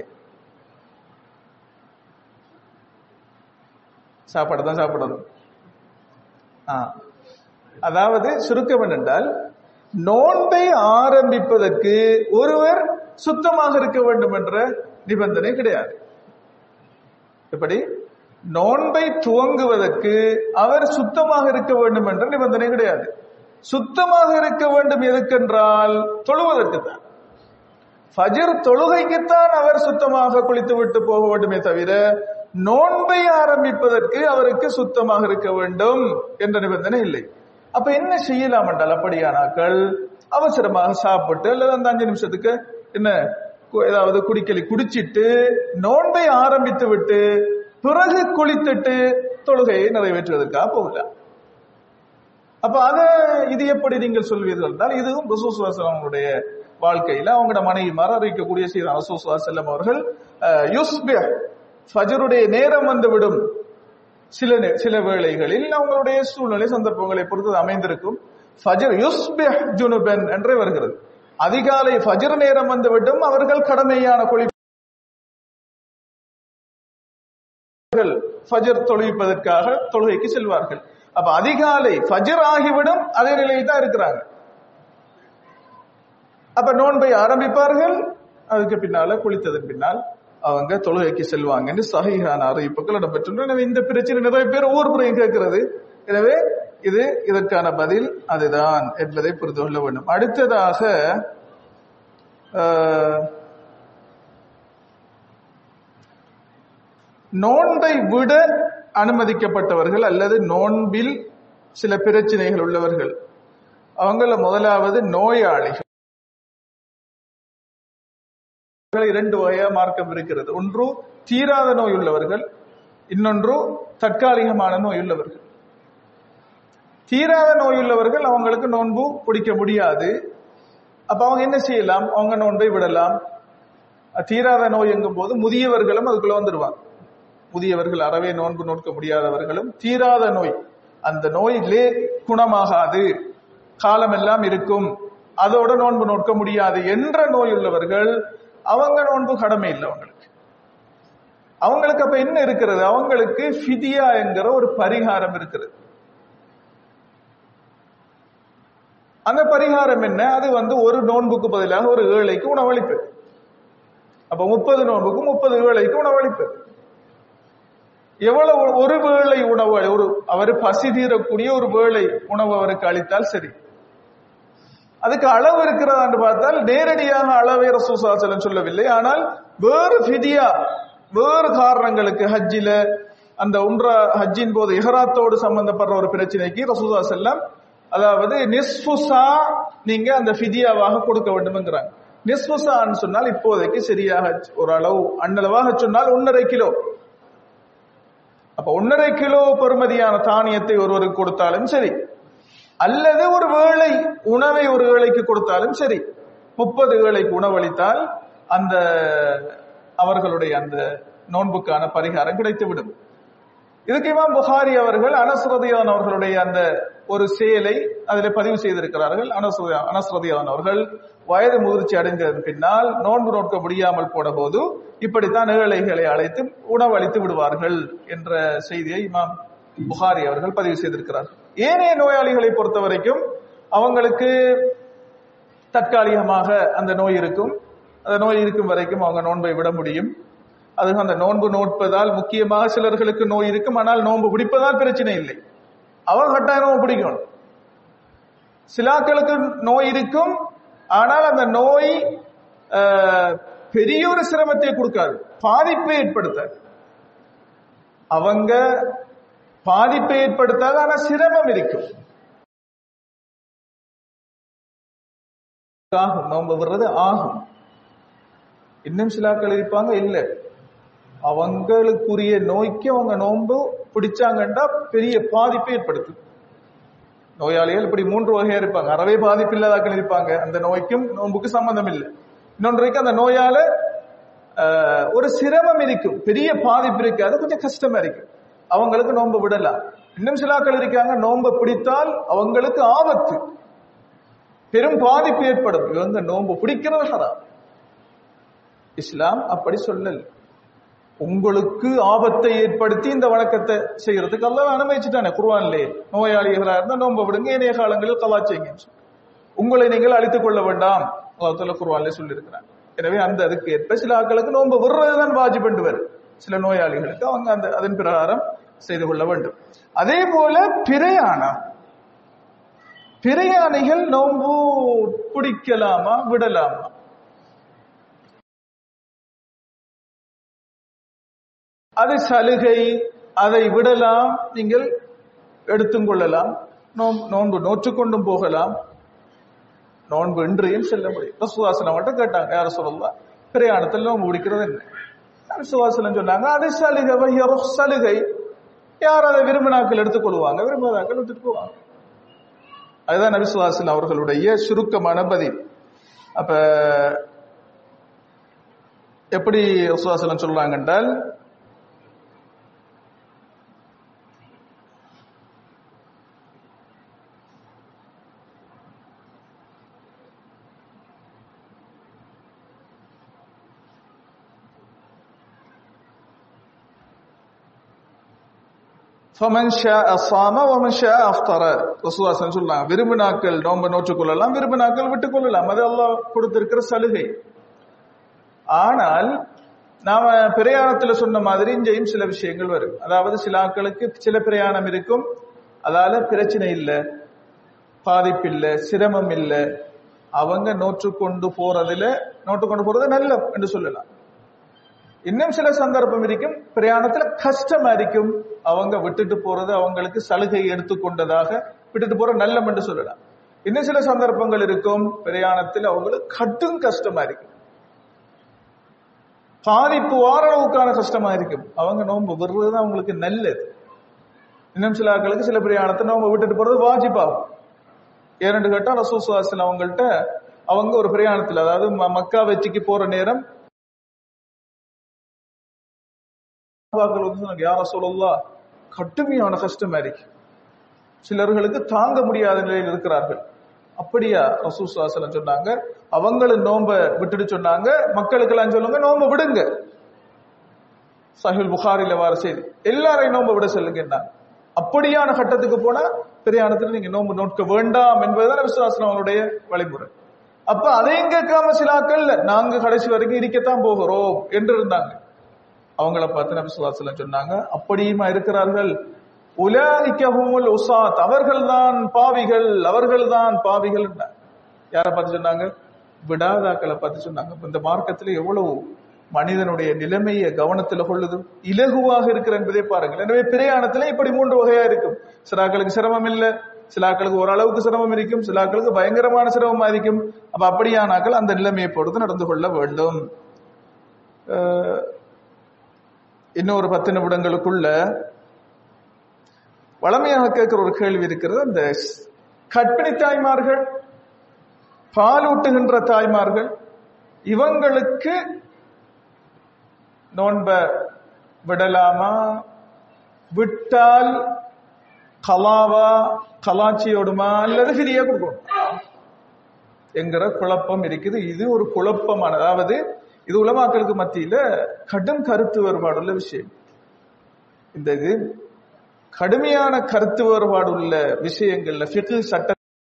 சாப்பாடு தான் சாப்பிடணும் ஆ. அதாவது சுருக்கம் என்னென்றால் நோன்பை ஆரம்பிப்பதற்கு ஒருவர் சுத்தமாக இருக்க வேண்டும் என்ற நிபந்தனை கிடையாது எப்படி நோன்பை துவங்குவதற்கு அவர் சுத்தமாக இருக்க வேண்டும் என்ற நிபந்தனை கிடையாது சுத்தமாக இருக்க வேண்டும் எதுக்கென்றால் தொழுவதற்கு தான் ஃபஜர் தொழுகைக்குத்தான் அவர் சுத்தமாக குளித்து விட்டு போக வேண்டுமே தவிர நோன்பை ஆரம்பிப்பதற்கு அவருக்கு சுத்தமாக இருக்க வேண்டும் என்ற நிபந்தனை இல்லை அப்ப என்ன செய்யலாம் என்றால் அப்படியானாக்கள் அவசரமாக சாப்பிட்டு அல்லது அந்த அஞ்சு நிமிஷத்துக்கு என்ன கு- ஏதாவது குடிக்கலி குடிச்சிட்டு நோன்பை ஆரம்பித்து விட்டு பிறகு குளித்துட்டு தொழுகையை நிறைவேற்றுவதற்காக போகலாம் அப்ப அத இது எப்படி நீங்கள் சொல்வீர்கள் என்றால் இதுவும் ரசூசுவாசனுடைய வாழ்க்கையில அவங்களோட மனைவிமார் அறிவிக்கக்கூடிய செய்த ரசூசுவா செல்லம் அவர்கள் அஹ், யுஸ்பிஹ் ஃபஜருடைய நேரம் வந்துவிடும் சில நே- சில வேளைகளில் அவங்களுடைய சூழ்நிலை சந்தர்ப்பங்களை பொறுத்து அது அமைந்திருக்கும் ஃபஜர் யுஸ்பிஹ் ஜுனுபன் என்றே வருகிறது அதிகாலை ஃபஜர் நேரம் வந்துவிடும் அவர்கள் கடமையான குளி ஃபஜர் தொழுவிப்பதற்காக தொழுகைக்கு செல்வார்கள் அப்ப அதிகாலை ஃபஜர் ஆகிவிடும் அதே நிலையில் தான் இருக்கிறாங்க அப்ப நோன்பை ஆரம்பிப்பார்கள் அதுக்கு பின்னால குளித்ததன் பின்னால் அவங்க தொழுகைக்கு செல்வாங்கன்னு சகிகான அறிவிப்புகள் இடம்பெற்றுள்ளன எனவே இந்த பிரச்சனை நிறைய பேர் ஒவ்வொரு முறையும் கேட்கிறது எனவே இது இதற்கான பதில் அதுதான் என்பதை புரிந்து கொள்ள வேண்டும் அடுத்ததாக ஆஹ், நோன்பை விட அனுமதிக்கப்பட்டவர்கள் அல்லது நோன்பில் சில பிரச்சனைகள் உள்ளவர்கள் அவங்கள முதலாவது நோயாளிகள் இரண்டு வகையா மார்க்கம் இருக்கிறது ஒன்று தீராத நோய் உள்ளவர்கள் இன்னொன்று தற்காலிகமான நோய் உள்ளவர்கள் தீராத நோய் உள்ளவர்கள் அவங்களுக்கு நோன்பு பிடிக்க முடியாது அப்ப அவங்க என்ன செய்யலாம் அவங்க நோன்பை விடலாம் தீராத நோய் எங்கும் போது முதியவர்களும் அதுக்குள்ள வந்துருவாங்க முதியவர்கள் அறவே நோன்பு நோக்க முடியாதவர்களும் தீராத நோய் அந்த நோயிலே குணமாகாது காலமெல்லாம் இருக்கும் அதோட நோன்பு நோக்க முடியாது என்ற நோய் உள்ளவர்கள் அவங்க நோன்பு கடமை இல்லை அவங்களுக்கு அவங்களுக்கு அப்ப என்ன இருக்கிறது அவங்களுக்கு ஃபிதியா என்கிற ஒரு பரிகாரம் இருக்கிறது அந்த பரிகாரம் என்ன அது வந்து ஒரு நோன்புக்கு பதிலாக ஒரு ஏழைக்கு உணவளிப்பு அப்ப முப்பது நோன்புக்கு முப்பது ஏழைக்கு உணவளிப்பு எவ்வளவு ஒரு வேளை உணவு ஒரு அவர் பசி தீரக்கூடிய ஒரு வேளை உணவு அவருக்கு அளித்தால் சரி அதுக்கு அளவு இருக்கிறதான்னு பார்த்தால் நேரடியாக அளவை ரசூசாசலம் சொல்லவில்லை ஆனால் வேறு ஃபிதியா வேறு காரணங்களுக்கு ஹஜ்ஜில அந்த உம்ரா ஹஜ்ஜின் போது இஹராத்தோடு சம்பந்தப்படுற ஒரு பிரச்சனைக்கு ரசூசா செல்லம் அதாவது நிஸ்புசா நீங்க அந்த ஃபிதியாவாக கொடுக்க வேண்டும்ங்கிறாங்க நிஸ்புசான்னு சொன்னால் இப்போதைக்கு சரியாக ஒரு அளவு அன்னளவாக சொன்னால் ஒன்னரை கிலோ அப்ப ஒன்னரை கிலோ பெறுமதியான தானியத்தை ஒருவருக்கு கொடுத்தாலும் சரி அல்லது ஒரு வேளை உணவை ஒரு வேளைக்கு கொடுத்தாலும் சரி முப்பது வேளைக்கு உணவளித்தால் அந்த அவர்களுடைய அந்த நோன்புக்கான பரிகாரம் கிடைத்துவிடும் இதுக்கு இமாம் புகாரி அவர்கள் அனஸ்ரதியான் அவர்களுடைய அந்த ஒரு செயலை அதில் பதிவு செய்திருக்கிறார்கள் அனஸ்ரதியா அனஸ்ரதியான் அவர்கள் வயது முதிர்ச்சி அடைந்ததன் பின்னால் நோன்பு நோக்க முடியாமல் போன போது இப்படித்தான் ஏழைகளை அழைத்து உணவளித்து விடுவார்கள் என்ற செய்தியை இமாம் புகாரி அவர்கள் பதிவு செய்திருக்கிறார் ஏனைய நோயாளிகளை பொறுத்த வரைக்கும் அவங்களுக்கு தற்காலிகமாக அந்த நோய் இருக்கும் அந்த நோய் இருக்கும் வரைக்கும் அவங்க நோன்பை விட முடியும் அது அந்த நோன்பு நோட்பதால் முக்கியமாக சிலர்களுக்கு நோய் இருக்கும் ஆனால் நோன்பு பிடிப்பதால் பிரச்சனை இல்லை அவங்க கட்டாயம் நோன்பு பிடிக்கணும் சிலாக்களுக்கு நோய் இருக்கும் ஆனால் அந்த நோய் ஆஹ், பெரிய ஒரு சிரமத்தை கொடுக்காது பாதிப்பை ஏற்படுத்தாது அவங்க பாதிப்பை ஏற்படுத்தாத ஆனா சிரமம் இருக்கும் ஆகும் நோன்பு விடுறது ஆகும் இன்னும் சிலாக்கள் இருப்பாங்க இல்ல அவங்களுக்குரிய நோய்க்கு அவங்க நோன்பு பிடிச்சாங்கன்னா பெரிய பாதிப்பை ஏற்படுத்தும் நோயாளிகள் இப்படி மூன்று வகையா இருப்பாங்க அறவே பாதிப்பு இல்லாதாக்கள் இருப்பாங்க அந்த நோய்க்கும் நோன்புக்கு சம்பந்தம் இல்லை இன்னொன்றைக்கு அந்த நோயால ஆஹ், ஒரு சிரமம் இருக்கும் பெரிய பாதிப்பு இருக்காது கொஞ்சம் கஷ்டமா இருக்கும் அவங்களுக்கு நோன்பு விடலாம் இன்னும் சிலாக்கள் இருக்காங்க நோன்பை பிடித்தால் அவங்களுக்கு ஆபத்து பெரும் பாதிப்பு ஏற்படும் இவங்க நோன்பு பிடிக்கிறது ஹராம் இஸ்லாம் அப்படி சொல்லல உங்களுக்கு ஆபத்தை ஏற்படுத்தி இந்த வணக்கத்தை செய்யறதுக்கு அல்லாஹ் அனுமதிச்சுட்டானே குர்ஆன்லே நோயாளிகளா இருந்தா நோன்பு விடுங்க ஏனைய காலங்களில் கலா செய்யுங்க உங்களை நீங்கள் அழித்துக் கொள்ள வேண்டாம் அல்லாஹ் குர்ஆன்லே சொல்லியிருக்கிறாங்க எனவே அந்த அதுக்கு ஏற்ப சில ஆட்களுக்கு நோன்பு விடுறதுதான் வாஜிப் என்று வரும் சில நோயாளிகளுக்கு அவங்க அந்த அதன் பிரகாரம் செய்து கொள்ள வேண்டும் அதே போல பிரயாணம் பிரயாணிகள் நோன்பு பிடிக்கலாமா விடலாமா அது சலுகை அதை விடலாம் நீங்கள் எடுத்துக் கொள்ளலாம் நோம் நோன்பு நோற்றுக்கொண்டும் போகலாம் நோன்பு இன்றையும் செல்ல முடியும் ரசுவாசனம் மட்டும் கேட்டாங்க யார சொல்லலாம் பிரயாணத்தில் நோன்பு பிடிக்கிறது என்ன ரசுவாசனம் சொன்னாங்க அது சலுகை வையரோ சலுகை யார் அதை விரும்பினாக்கள் எடுத்துக்கொள்வாங்க விரும்பாதாக்கள் விட்டுட்டு போவாங்க அதுதான் நபிசுவாசன் அவர்களுடைய சுருக்கமான பதில் அப்ப எப்படி ரசுவாசனம் சொல்றாங்க என்றால் ஃபமன் ஷா அசாம வமன் ஷா அஃப்தர ரசூலுல்லாஹி சொல்றாங்க விரும்பினாக்கள் நோன்பு நோற்றுக் கொள்ளலாம் விரும்பினாக்கள் விட்டுக் கொள்ளலாம் அது அல்லாஹ் கொடுத்திருக்கிற சலுகை ஆனால் நாம பிரயாணத்துல சொன்ன மாதிரி இங்கேயும் சில விஷயங்கள் வரும் அதாவது சில ஆட்களுக்கு சில பிரயாணம் இருக்கும் அதால பிரச்சனை இல்லை பாதிப்பு இல்லை சிரமம் இல்லை அவங்க நோற்று கொண்டு போறதுல நோட்டு கொண்டு போறது நல்ல என்று சொல்லலாம் இன்னும் சில சந்தர்ப்பம் இருக்கும் பிரயாணத்துல கஷ்டமா இருக்கும் அவங்க விட்டுட்டு போறது அவங்களுக்கு சலுகை எடுத்துக்கொண்டதாக விட்டுட்டு போற நல்லம் என்று சொல்லலாம் இன்னும் சில சந்தர்ப்பங்கள் இருக்கும் பிரயாணத்தில் அவங்களுக்கு கடும் கஷ்டமா இருக்கும் பாதிப்பு வாரளவுக்கான கஷ்டமா இருக்கும் அவங்க நோன்பு விடுறது அவங்களுக்கு நல்லது இன்னும் சில ஆட்களுக்கு சில பிரயாணத்தை நோன்பு விட்டுட்டு போறது வாஜிபாகும் ஏன்னு கேட்டா ரசூசுவாசன் அவங்கள்ட்ட அவங்க ஒரு பிரயாணத்துல அதாவது ம- மக்கா வெற்றிக்கு போற நேரம் சஹாபாக்கள் வந்து சொன்னாங்க யார சொல்லலாம் கடுமையான கஷ்டமா இருக்கு சிலர்களுக்கு தாங்க முடியாத நிலையில் இருக்கிறார்கள் அப்படியா ரசூசாசலம் சொன்னாங்க அவங்களும் நோம்ப விட்டுட்டு சொன்னாங்க மக்களுக்கெல்லாம் சொல்லுங்க நோம்ப விடுங்க சஹில் புகாரில வார செய்தி எல்லாரையும் நோம்ப விட சொல்லுங்க அப்படியான கட்டத்துக்கு போனா பிரயாணத்துல நீங்க நோன்பு நோட்க வேண்டாம் என்பதுதான் விசுவாசனம் அவங்களுடைய வழிமுறை அப்ப அதையும் கேட்காம சிலாக்கள் நாங்க கடைசி வரைக்கும் இருக்கத்தான் போகிறோம் என்று இருந்தாங்க அவங்கள பார்த்து நபி ஸல்லல்லாஹு அலைஹி வஸல்லம் சொன்னாங்க அப்படியுமா இருக்கிறார்கள் உலானிக்கஹுமுல் உசாத் அவர்கள்தான் பாவிகள் அவர்கள்தான் பாவிகள் யாரை பார்த்து சொன்னாங்க விடாதாக்களை பார்த்து சொன்னாங்க அப்ப இந்த மார்க்கத்துல எவ்வளவு மனிதனுடைய நிலைமையை கவனத்துல கொள்ளுது இலகுவாக இருக்கிற என்பதை பாருங்கள் எனவே பிரயாணத்துல இப்படி மூன்று வகையா இருக்கும் சிலாக்களுக்கு சிரமம் இல்லை சிலாக்களுக்கு ஓரளவுக்கு சிரமம் இருக்கும் சிலாக்களுக்கு பயங்கரமான சிரமமா இருக்கும் அப்ப அப்படியானாக்கள் அந்த நிலைமையை பொறுத்து நடந்து கொள்ள வேண்டும் அஹ் இன்னொரு பத்து நிமிடங்களுக்குள்ள வளமையாக கேட்கிற ஒரு கேள்வி இருக்கிறது அந்த கற்பிணி தாய்மார்கள் பாலூட்டுகின்ற தாய்மார்கள் இவங்களுக்கு நோன்ப விடலாமா விட்டால் கலாவா கலாச்சியோடுமா அல்லது ஃப்ரீயா கொடுக்கணும் என்கிற குழப்பம் இருக்குது இது ஒரு குழப்பமான அதாவது இது உலமாக்களுக்கு மத்தியில கடும் கருத்து வேறுபாடுள்ள விஷயம் இந்த இது கடுமையான கருத்து வேறுபாடு உள்ள விஷயங்கள்ல ஃபிக்கு சட்ட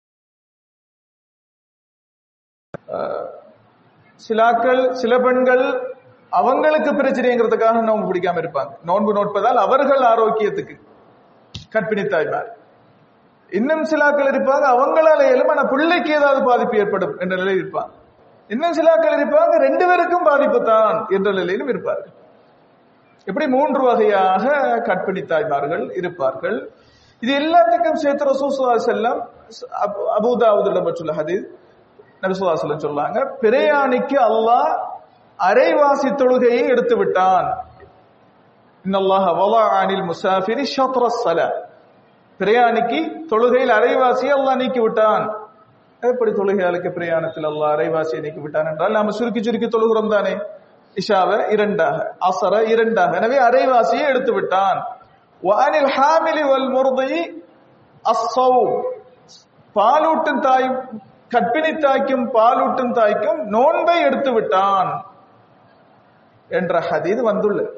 ஆஹ், சிலாக்கள் சில பெண்கள் அவங்களுக்கு பிரச்சனைங்கிறதுக்காக நோன்பு பிடிக்காம இருப்பாங்க நோன்பு நோட்பதால் அவர்கள் ஆரோக்கியத்துக்கு கற்பிணி தாய்மார் இன்னும் சிலாக்கள் இருப்பாங்க அவங்களால இயலும் ஆனா பிள்ளைக்கு ஏதாவது பாதிப்பு ஏற்படும் என்ற நிலையில் இருப்பாங்க இன்னும் சிலாக்கள் இருப்பாங்க ரெண்டு பேருக்கும் பாதிப்பு தான் என்ற நிலையிலும் இருப்பார்கள் இப்படி மூன்று வகையாக கற்பிணி தாய்மார்கள் இருப்பார்கள் இது எல்லாத்துக்கும் சேர்த்து ரசூசுல்லா செல்லம் அபுதாவுதுல பற்றுள்ள ஹதீஸ் நபிசுல்லா செல்லம் சொல்லாங்க பிரயாணிக்கு அல்லாஹ் அரைவாசி தொழுகையை எடுத்து விட்டான் இன்னல்லாஹ வலா அனில் முசாஃபிரி ஷத்ர ஸலா பிரயாணிக்கு தொழுகையில் அரைவாசியை அல்லாஹ் நீக்கி விட்டான் எப்படி தொழுகையாளுக்கு பிரயாணத்தில் அல்லாஹ் அரைவாசியை நீக்கி விட்டான் என்றால் நாம சுருக்கி சுருக்கி தொழுகிறோம் தானே இஷாவை இரண்டாக அசர இரண்டாக எனவே அரைவாசியை எடுத்து விட்டான் வானில் ஹாமிலி வல் முர்தி அஸ்ஸௌ பாலூட்டும் தாய் கற்பிணி தாய்க்கும் பாலூட்டும் தாய்க்கும் நோன்பை எடுத்து விட்டான் என்ற ஹதீது வந்துள்ளது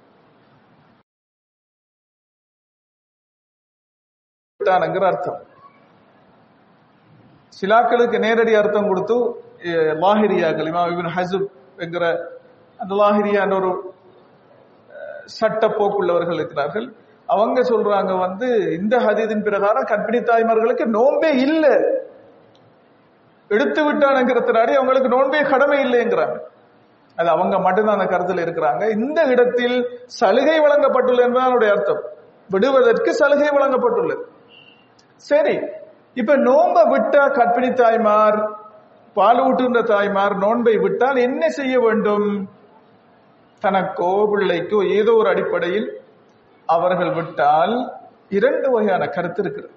விட்டானுங்கிற அர்த்தம் சிலாக்களுக்கு நேரடி அர்த்தம் கொடுத்து அஹ், லாஹிரியாக்கள் இமாம் இப்னு ஹசுப் என்கிற அந்த லாஹிரியா என்ற ஒரு அஹ், சட்ட போக்குள்ளவர்கள் இருக்கிறார்கள் அவங்க சொல்றாங்க வந்து இந்த ஹதீதின் பிரகாரம் கற்பிணி தாய்மார்களுக்கு நோன்பே இல்லை எடுத்து விட்டானுங்கிறதுனாடி அவங்களுக்கு நோன்பே கடமை இல்லைங்கிறாங்க அது அவங்க மட்டும்தான் அந்த கருத்துல இருக்கிறாங்க இந்த இடத்தில் சலுகை வழங்கப்பட்டுள்ளது என்பதுதான் அதனுடைய அர்த்தம் விடுவதற்கு சலுகை வழங்கப்பட்டுள்ளது சரி இப்ப நோன்பை விட்டா கற்பிணி தாய்மார் பால் ஊட்டுகின்ற தாய்மார் நோன்பை விட்டால் என்ன செய்ய வேண்டும் தனக்கோ பிள்ளைக்கோ ஏதோ ஒரு அடிப்படையில் அவர்கள் விட்டால் இரண்டு வகையான கருத்து இருக்கிறது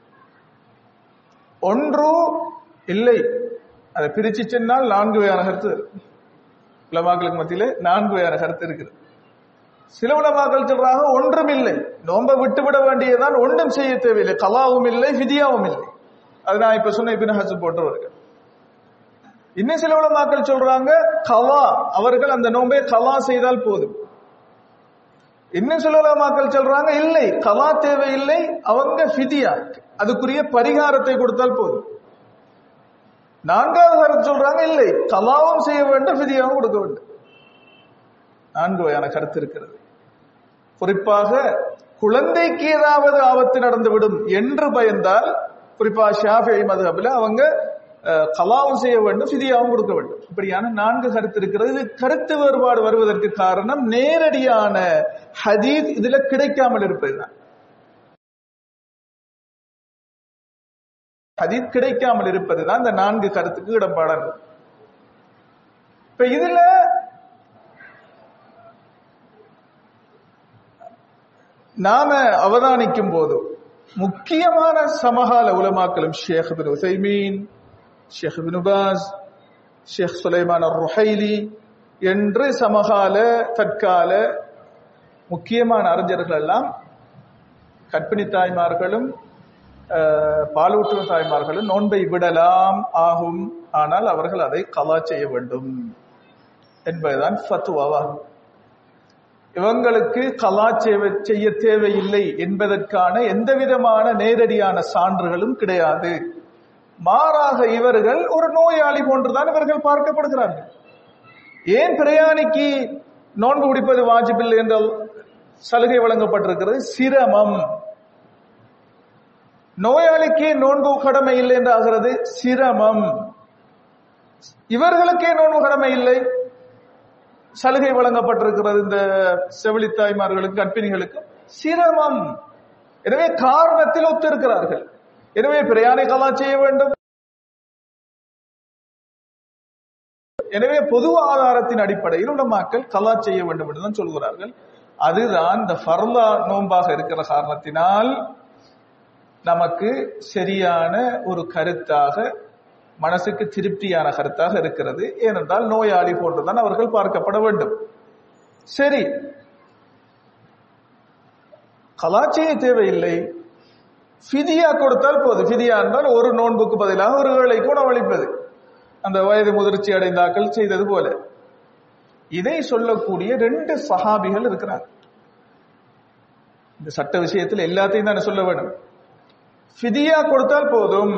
ஒன்று இல்லை அதை பிரிச்சு சொன்னால் நான்கு வகையான கருத்து இருக்கு. உலமாக்களுக்கு மத்தியில நான்கு வகையான கருத்து இருக்குது சில உலமாக்கள் சொல்றாங்க ஒன்றும் இல்லை நோன்பை விட்டுவிட வேண்டியதான் ஒன்றும் செய்ய தேவையில்லை கலாவும் இல்லை ஃபிதியாவும் இல்லை அது நான் இப்ப சொன்ன இபின் ஹசு போன்றவர்கள் இன்னும் சில உலமாக்கள் சொல்றாங்க கலா அவர்கள் அந்த நோன்பை கலா செய்தால் போதும் இன்னும் சில உலமாக்கள் சொல்றாங்க இல்லை கலா தேவையில்லை அவங்க ஃபிதியா அதுக்குரிய பரிகாரத்தை கொடுத்தால் போதும் நான்காவது கருத்து சொல்றாங்க இல்லை கலாவும் செய்ய வேண்டும் ஃபிதியாவும் கொடுக்க வேண்டும் நான்கு வகையான கருத்து இருக்கிறது குறிப்பாக குழந்தைக்கு ஏதாவது ஆபத்து நடந்துவிடும் என்று பயந்தால் குறிப்பா ஷாஃபி மதுஹபில் அவங்க அஹ், கலாவும் செய்ய வேண்டும் ஃபிதியாவும் கொடுக்க வேண்டும் இப்படியான நான்கு கருத்து இருக்கிறது இது கருத்து வேறுபாடு வருவதற்கு காரணம் நேரடியான ஹதீத் இதுல கிடைக்காமல் இருப்பதுதான் ஹதீத் கிடைக்காமல் இருப்பதுதான் இந்த நான்கு கருத்துக்கு இடம்பாடானது இப்ப இதுல நாம அவதானிக்கும் போது முக்கியமான சமகால உலமாக்களும் ஷேக் பின் உசைமீன் ஷேக் பின் உபாஸ் ஷேக் சுலைமான் ருஹைலி என்று சமகால தற்கால முக்கியமான அறிஞர்கள் எல்லாம் கற்பிணி தாய்மார்களும் அஹ், பாலூட்டும் தாய்மார்களும் நோன்பை விடலாம் ஆகும் ஆனால் அவர்கள் அதை கலா செய்ய வேண்டும் என்பதுதான் ஃபத்துவாவாகும் இவங்களுக்கு கலா செய்வ- செய்ய தேவையில்லை என்பதற்கான எந்த விதமான நேரடியான சான்றுகளும் கிடையாது மாறாக இவர்கள் ஒரு நோயாளி போன்றுதான் இவர்கள் பார்க்கப்படுகிறார்கள் ஏன் பிரயாணிக்கு நோன்பு பிடிப்பது வாஜிபில்லை என்ற சலுகை வழங்கப்பட்டிருக்கிறது சிரமம் நோயாளிக்கு நோன்பு கடமை இல்லை என்று ஆகிறது சிரமம் இவர்களுக்கே நோன்பு கடமை இல்லை சலுகை வழங்கப்பட்டிருக்கிறது இந்த செவிலி தாய்மார்களுக்கு கர்ப்பிணிகளுக்கு சிரமம் எனவே காரணத்தில் ஒத்திருக்கிறார்கள் எனவே பிரயாணிகளா செய்ய வேண்டும் எனவே பொது ஆதாரத்தின் அடிப்படையில் உள்ள மக்கள் கலா செய்ய வேண்டும் என்று தான் சொல்கிறார்கள் அதுதான் இந்த ஃபர்லா நோன்பாக இருக்கிற காரணத்தினால் நமக்கு சரியான ஒரு கருத்தாக மனசுக்கு திருப்தியான கருத்தாக இருக்கிறது ஏனென்றால் நோயாளி போன்றுதான் அவர்கள் பார்க்கப்பட வேண்டும் சரி கலாச்செய்ய தேவையில்லை ஃபிதியா கொடுத்தால் போதும் ஃபிதியா என்றால் ஒரு நோன்புக்கு பதிலாக ஒரு வேளைக்கு உணவளிப்பது அந்த வயது முதிர்ச்சி அடைந்தாக்கள் செய்தது போல இதை சொல்லக்கூடிய ரெண்டு சஹாபிகள் இருக்கிறார் இந்த சட்ட விஷயத்தில் எல்லாத்தையும் தான் சொல்ல வேண்டும் ஃபிதியா கொடுத்தால் போதும்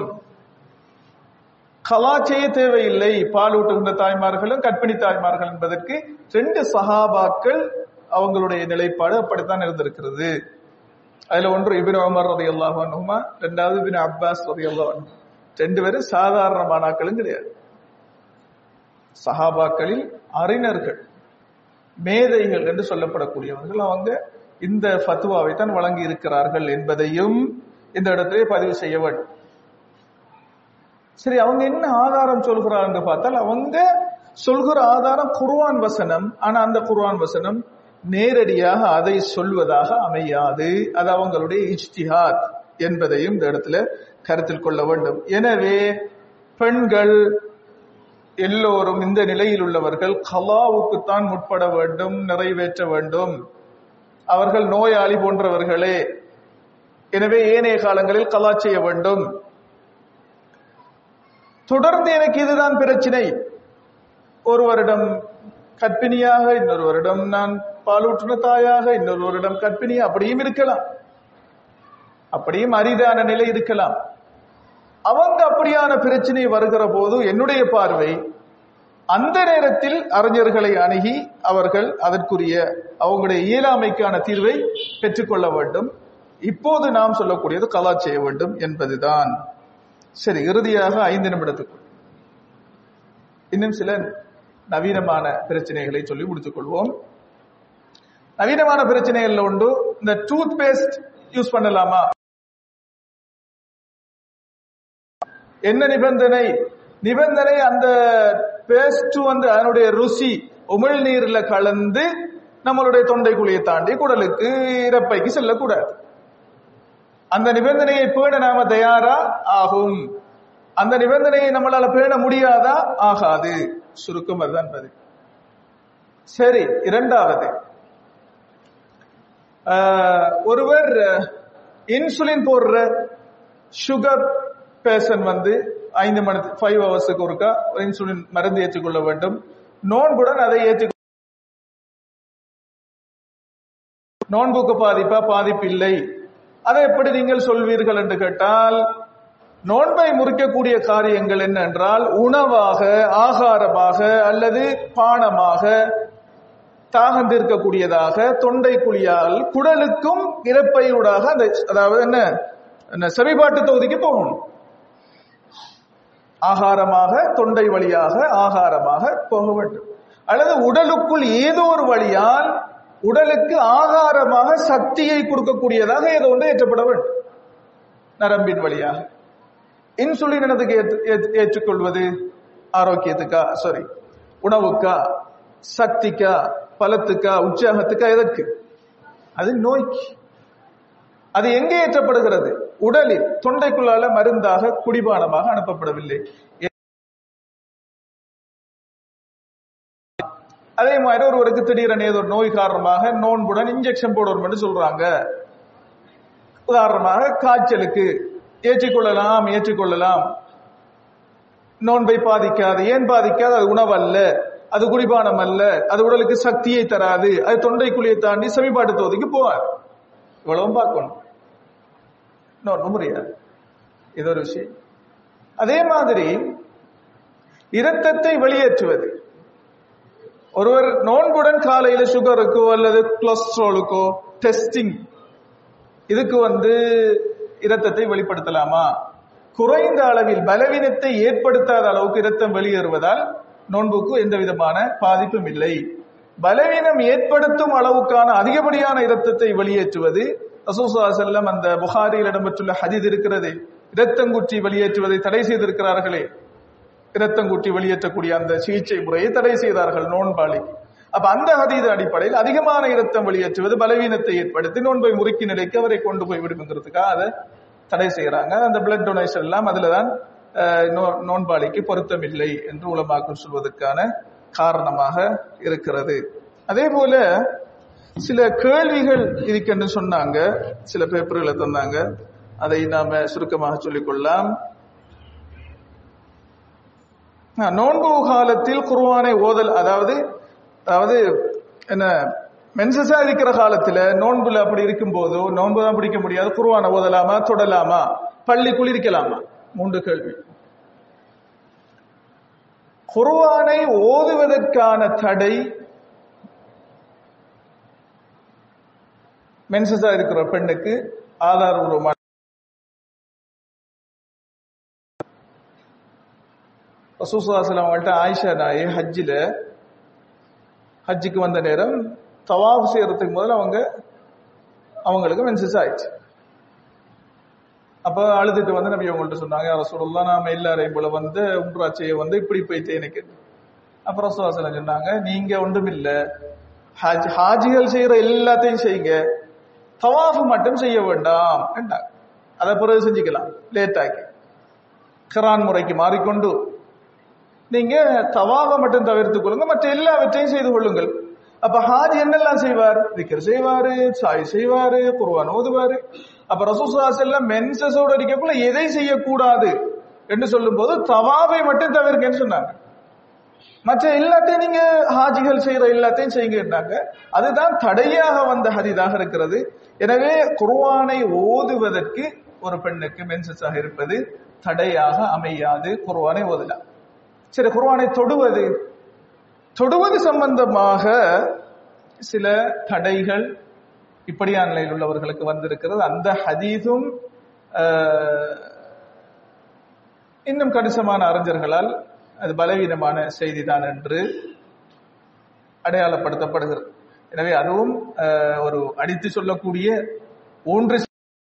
கலா செய்ய தேவையில்லை பால் ஊட்டுகின்ற தாய்மார்களும் கற்பிணி தாய்மார்கள் என்பதற்கு ரெண்டு சஹாபாக்கள் அவங்களுடைய நிலைப்பாடு அப்படித்தான் இருந்திருக்கிறது அதுல ஒன்று இபின் உமர் ரதி அல்லாஹ் அனுமா ரெண்டாவது இபின் அப்பாஸ் ரதி அல்லாஹ் ரெண்டு பேரும் சாதாரணமானாக்களும் கிடையாது சஹாபாக்களில் அறிஞர்கள் மேதைகள் என்று சொல்லப்படக்கூடியவர்கள் அவங்க இந்த ஃபத்துவாவை தான் வழங்கி இருக்கிறார்கள் என்பதையும் இந்த இடத்திலே பதிவு செய்ய வேண்டும் சரி அவங்க என்ன ஆதாரம் சொல்கிறார் என்று பார்த்தால் அவங்க சொல்கிற ஆதாரம் குர்ஆன் வசனம் ஆனா அந்த குர்ஆன் வசனம் நேரடியாக அதை சொல்வதாக அமையாது அது அவங்களுடைய இஜ்திஹாத் என்பதையும் இந்த இடத்துல கருத்தில் கொள்ள வேண்டும் எனவே பெண்கள் எல்லோரும் இந்த நிலையில் உள்ளவர்கள் கலாவுக்குத்தான் முற்பட வேண்டும் நிறைவேற்ற வேண்டும் அவர்கள் நோயாளி போன்றவர்களே எனவே ஏனைய காலங்களில் கலா செய்ய வேண்டும் தொடர்ந்து எனக்கு இதுதான் பிரச்சனை ஒரு வருடம் கற்பிணியாக இன்னொரு வருடம் நான் பாலூற்றின தாயாக இன்னொரு வருடம் கற்பிணி அப்படியும் இருக்கலாம் அப்படியும் அரிதான நிலை இருக்கலாம் அவங்க அப்படியான பிரச்சனை வருகிற போது என்னுடைய பார்வை அந்த நேரத்தில் அறிஞர்களை அணுகி அவர்கள் அதற்குரிய அவங்களுடைய இயலாமைக்கான தீர்வை பெற்றுக்கொள்ள வேண்டும் இப்போது நாம் சொல்லக்கூடியது கலா செய்ய வேண்டும் என்பதுதான் சரி இறுதியாக ஐந்து நிமிடத்துக்கு இன்னும் சில நவீனமான பிரச்சனைகளை சொல்லி முடித்துக் கொள்வோம் நவீனமான பிரச்சனைகள்ல உண்டு இந்த டூத் பேஸ்ட் யூஸ் பண்ணலாமா என்ன நிபந்தனை நிபந்தனை அந்த பேஸ்ட் வந்து அதனுடைய ருசி உமிழ் நீர்ல கலந்து நம்மளுடைய தொண்டைக்குழியை தாண்டி குடலுக்கு இறப்பைக்கு செல்லக்கூடாது அந்த நிபந்தனையை பேண நாம தயாரா ஆகும் அந்த நிபந்தனையை நம்மளால பேண முடியாதா ஆகாது சுருக்கம் அதுதான் பதில் சரி இரண்டாவது ஆஹ், ஒருவர் இன்சுலின் போடுற சுகர் பேஷன் வந்து ஐந்து மணி ஃபைவ் ஹவர்ஸுக்கு ஒருக்கா இன்சுலின் மருந்து ஏற்றுக்கொள்ள வேண்டும் நோன்புடன் அதை ஏற்று நோன்புக்கு பாதிப்பா பாதிப்பு இல்லை அதை எப்படி நீங்கள் சொல்வீர்கள் என்று கேட்டால் நோன்பை முறிக்கக்கூடிய காரியங்கள் என்ன என்றால் உணவாக ஆகாரமாக அல்லது பானமாக தாகம் தீர்க்கக்கூடியதாக தொண்டை குழியால் குடலுக்கும் இறப்பையூடாக அந்த அதாவது என்ன என்ன செவிபாட்டு தொகுதிக்கு போகணும் ஆகாரமாக தொண்டை வழியாக ஆகாரமாக போக வேண்டும் அல்லது உடலுக்குள் ஏதோ ஒரு வழியால் உடலுக்கு ஆகாரமாக சக்தியை கொடுக்கக்கூடியதாக ஏதோ ஒன்று ஏற்றப்பட வேண்டும் நரம்பின் வழியாக இன்சுலின் என்னதுக்கு ஏற்று- ஏற்று- ஏற்றுக்கொள்வது ஆரோக்கியத்துக்கா சாரி உணவுக்கா சக்திக்கா பலத்துக்கா உற்சாகத்துக்கா எதற்கு அது நோய்க்கு அது எங்கே ஏற்றப்படுகிறது உடலில் தொண்டைக்குள்ளால மருந்தாக குடிபானமாக அனுப்பப்படவில்லை அதே மாதிரி ஒருவருக்கு திடீரென ஏதோ ஒரு நோய் காரணமாக நோன்புடன் இன்ஜெக்ஷன் போடணும் சொல்றாங்க உதாரணமாக காய்ச்சலுக்கு ஏற்றுக்கொள்ளலாம் ஏற்றுக்கொள்ளலாம் நோன்பை பாதிக்காது ஏன் பாதிக்காது அது உணவு அல்ல அது குடிபானம் அல்ல அது உடலுக்கு சக்தியை தராது அது தொண்டைக்குழியை தாண்டி செவிப்பாட்டு தொகுதிக்கு போவார் இவ்வளவும் பார்க்கணும் இன்னொரு முடியாது இது ஒரு விஷயம் அதே மாதிரி இரத்தத்தை வெளியேற்றுவது ஒருவர் நோன்புடன் காலையில சுகருக்கோ அல்லது கொலஸ்ட்ராலுக்கோ டெஸ்டிங் இதுக்கு வந்து இரத்தத்தை வெளிப்படுத்தலாமா குறைந்த அளவில் பலவீனத்தை ஏற்படுத்தாத அளவுக்கு இரத்தம் வெளியேறுவதால் நோன்புக்கு எந்த விதமான பாதிப்பும் இல்லை பலவீனம் ஏற்படுத்தும் அளவுக்கான அதிகப்படியான இரத்தத்தை வெளியேற்றுவது ரசூசா செல்லம் அந்த புகாரியில் இடம்பெற்றுள்ள ஹதீத் இருக்கிறது இரத்தங்குற்றி வெளியேற்றுவதை தடை செய்திருக்கிறார்களே இரத்தங்குட்டி வெளியேற்றக்கூடிய அந்த சிகிச்சை முறையை தடை செய்தார்கள் நோன்பாளி அப்ப அந்த ஹதீது அடிப்படையில் அதிகமான இரத்தம் வெளியேற்றுவது பலவீனத்தை ஏற்படுத்தி நோன்பை முறுக்கி நிலைக்கு அவரை கொண்டு போய் விடுங்கிறதுக்காக அதை தடை செய்யறாங்க அந்த பிளட் டொனேஷன் எல்லாம் அதுலதான் அஹ், நோ- நோன்பாளிக்கு பொருத்தமில்லை என்று உலமாக்கள் சொல்வதற்கான காரணமாக இருக்கிறது அதே போல சில கேள்விகள் இதுக்கென்று சொன்னாங்க சில பேப்பர்களை தந்தாங்க அதை நாம சுருக்கமாக சொல்லிக்கொள்ளலாம் ஆ, நோன்பு காலத்தில் குர்ஆனை ஓதல் அதாவது அதாவது என்ன மென்சஸா இருக்கிற காலத்துல நோன்புல அப்படி இருக்கும் போதோ நோன்பு தான் பிடிக்க முடியாது குர்ஆனை ஓதலாமா தொடலாமா பள்ளி குளிர்க்கலாமா மூன்று கேள்வி குர்ஆனை ஓதுவதற்கான தடை மென்சஸா இருக்கிற பெண்ணுக்கு ஆதாரபூர்வமான ரசூசுல்லாஸ்லாம் அவங்கள்ட்ட ஆயிஷா நாயே ஹஜ்ஜில் ஹஜ்ஜுக்கு வந்த நேரம் தவாஃப் செய்யறதுக்கு முதல்ல அவங்க அவங்களுக்கு மென்சஸ் ஆயிடுச்சு அப்ப அழுதுட்டு வந்து நபி அவங்கள்ட்ட சொன்னாங்க யார சொல்லலாம் நாம எல்லாரையும் போல வந்து உம்ரா செய்ய வந்து இப்படி போயிட்டு எனக்கு அப்புறம் சுவாசனம் சொன்னாங்க நீங்க ஒன்றுமில்ல ஹாஜ் ஹாஜிகள் செய்யற எல்லாத்தையும் செய்யுங்க தவாஃப் மட்டும் செய்ய வேண்டாம் என்றாங்க அதை பிறகு செஞ்சுக்கலாம் லேட் ஆகி கிரான் முறைக்கு மாறிக்கொண்டு நீங்க தவாவை மட்டும் தவிர்த்துக் கொள்ளுங்க மற்ற எல்லாவற்றையும் செய்து கொள்ளுங்கள் அப்ப ஹாஜி என்னெல்லாம் செய்வார் திக்கர் செய்வாரு சாய் செய்வாரு குர்வான் ஓதுவாரு அப்ப ரசூசாஸ் எல்லாம் மென்சஸோட இருக்கக்குள்ள எதை செய்யக்கூடாது என்று சொல்லும் போது தவாவை மட்டும் தவிர்க்கன்னு சொன்னாங்க மற்ற எல்லாத்தையும் நீங்க ஹாஜிகள் செய்யற எல்லாத்தையும் செய்யுங்கன்னாங்க அதுதான் தடையாக வந்த ஹரிதாக இருக்கிறது எனவே குர்வானை ஓதுவதற்கு ஒரு பெண்ணுக்கு மென்சஸாக இருப்பது தடையாக அமையாது குர்வானை ஓதலாம் சரி குர்வானை தொடுவது தொடுவது சம்பந்தமாக சில தடைகள் இப்படியான நிலையில் உள்ளவர்களுக்கு வந்திருக்கிறது அந்த ஹதீஸும் இன்னும் கணிசமான அறிஞர்களால் அது பலவீனமான செய்திதான் என்று அடையாளப்படுத்தப்படுகிறது எனவே அதுவும் ஒரு அடித்து சொல்லக்கூடிய ஒன்று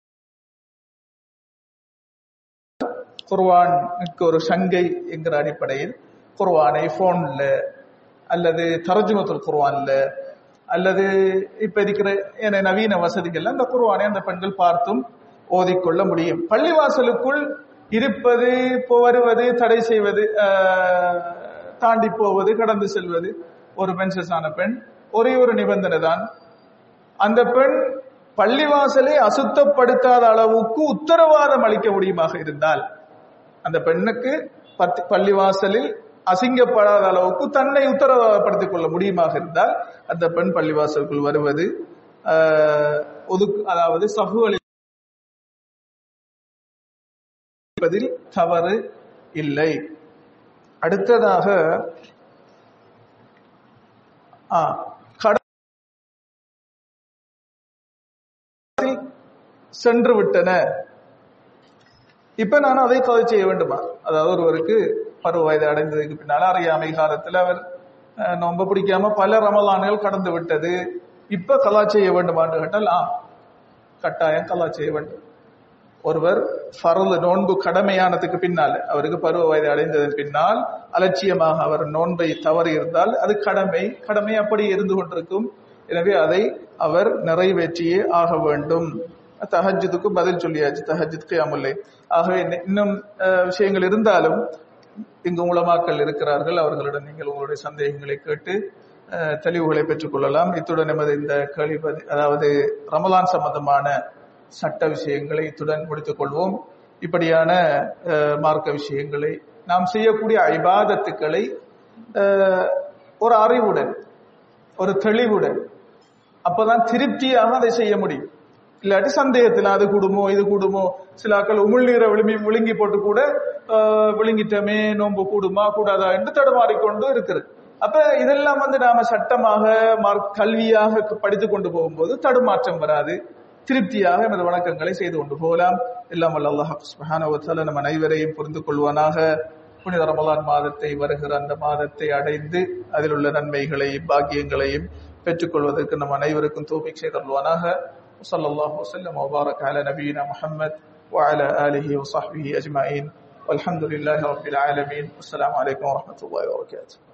குர்வானுக்கு ஒரு சங்கை என்கிற அடிப்படையில் குர்வானை போன்ல அல்லது தரஜுமத்துல் குர்வான்ல அல்லது இப்ப இருக்கிற என நவீன வசதிகள் அந்த குர்வானை அந்த பெண்கள் பார்த்தும் ஓதிக்கொள்ள முடியும் பள்ளிவாசலுக்குள் இருப்பது வருவது தடை செய்வது தாண்டி போவது கடந்து செல்வது ஒரு மென்சஸான பெண் ஒரே ஒரு நிபந்தனை தான் அந்த பெண் பள்ளிவாசலை அசுத்தப்படுத்தாத அளவுக்கு உத்தரவாதம் அளிக்க முடியுமாக இருந்தால் அந்த பெண்ணுக்கு பத்து பள்ளிவாசலில் அசிங்கப்படாத அளவுக்கு தன்னை உத்தரவாதப்படுத்திக் கொள்ள முடியுமாக இருந்தால் அந்த பெண் பள்ளிவாசலுக்குள் வருவது ஒதுக்கு அதாவது சகுகளில் தவறு இல்லை அடுத்ததாக சென்று விட்டன இப்ப நான் அதை கதை செய்ய வேண்டுமா அதாவது ஒருவருக்கு பருவ வயது அடைந்ததுக்கு பின்னால அறியாமை காலத்துல அவர் நோம்ப பிடிக்காம பல ரமலான்கள் கடந்து விட்டது இப்ப கலா செய்ய வேண்டுமான்னு கேட்டால் ஆ கட்டாயம் கலா செய்ய வேண்டும் ஒருவர் ஃபரது நோன்பு கடமையானதுக்கு பின்னால் அவருக்கு பருவ வயது அடைந்ததன் பின்னால் அலட்சியமாக அவர் நோன்பை தவறி இருந்தால் அது கடமை கடமை அப்படி இருந்து கொண்டிருக்கும் எனவே அதை அவர் நிறைவேற்றியே ஆக வேண்டும் தஹஜத்துக்கு பதில் சொல்லியாச்சு தஹஜத் கியாமுல்லை ஆகவே இன்னும் விஷயங்கள் இருந்தாலும் இங்கு உளமாக்கல் இருக்கிறார்கள் அவர்களிடம் நீங்கள் உங்களுடைய சந்தேகங்களை கேட்டு தெளிவுகளை பெற்றுக் கொள்ளலாம் இத்துடன் எமது இந்த கேள்வி அதாவது ரமலான் சம்பந்தமான சட்ட விஷயங்களை இத்துடன் முடித்துக் கொள்வோம் இப்படியான மார்க்க விஷயங்களை நாம் செய்யக்கூடிய ஐபாதத்துக்களை ஒரு அறிவுடன் ஒரு தெளிவுடன் அப்பதான் திருப்தியாக அதை செய்ய முடியும் இல்லாட்டி சந்தேகத்தில் அது கூடுமோ இது கூடுமோ சில ஆக்கள் உமிழ்நீரை விழுமி விழுங்கி போட்டு கூட விழுங்கிட்டமே நோன்பு கூடுமா கூடாதா என்று தடுமாறிக்கொண்டு இருக்கிறது அப்ப இதெல்லாம் வந்து நாம சட்டமாக கல்வியாக படித்து கொண்டு போகும்போது தடுமாற்றம் வராது திருப்தியாக எமது வணக்கங்களை செய்து கொண்டு போகலாம் எல்லாம் வல்ல அல்லாஹ் சுபஹானவத்தால நம்ம அனைவரையும் புரிந்து கொள்வானாக புனித ரமலான் மாதத்தை வருகிற அந்த மாதத்தை அடைந்து அதில் உள்ள நன்மைகளையும் பாக்கியங்களையும் பெற்றுக்கொள்வதற்கு நம் அனைவருக்கும் தோபிக் செய்தல்வானாக وصلى الله وسلم وبارك على نبينا محمد وعلى آله وصحبه أجمعين والحمد لله رب العالمين والسلام عليكم ورحمة الله وبركاته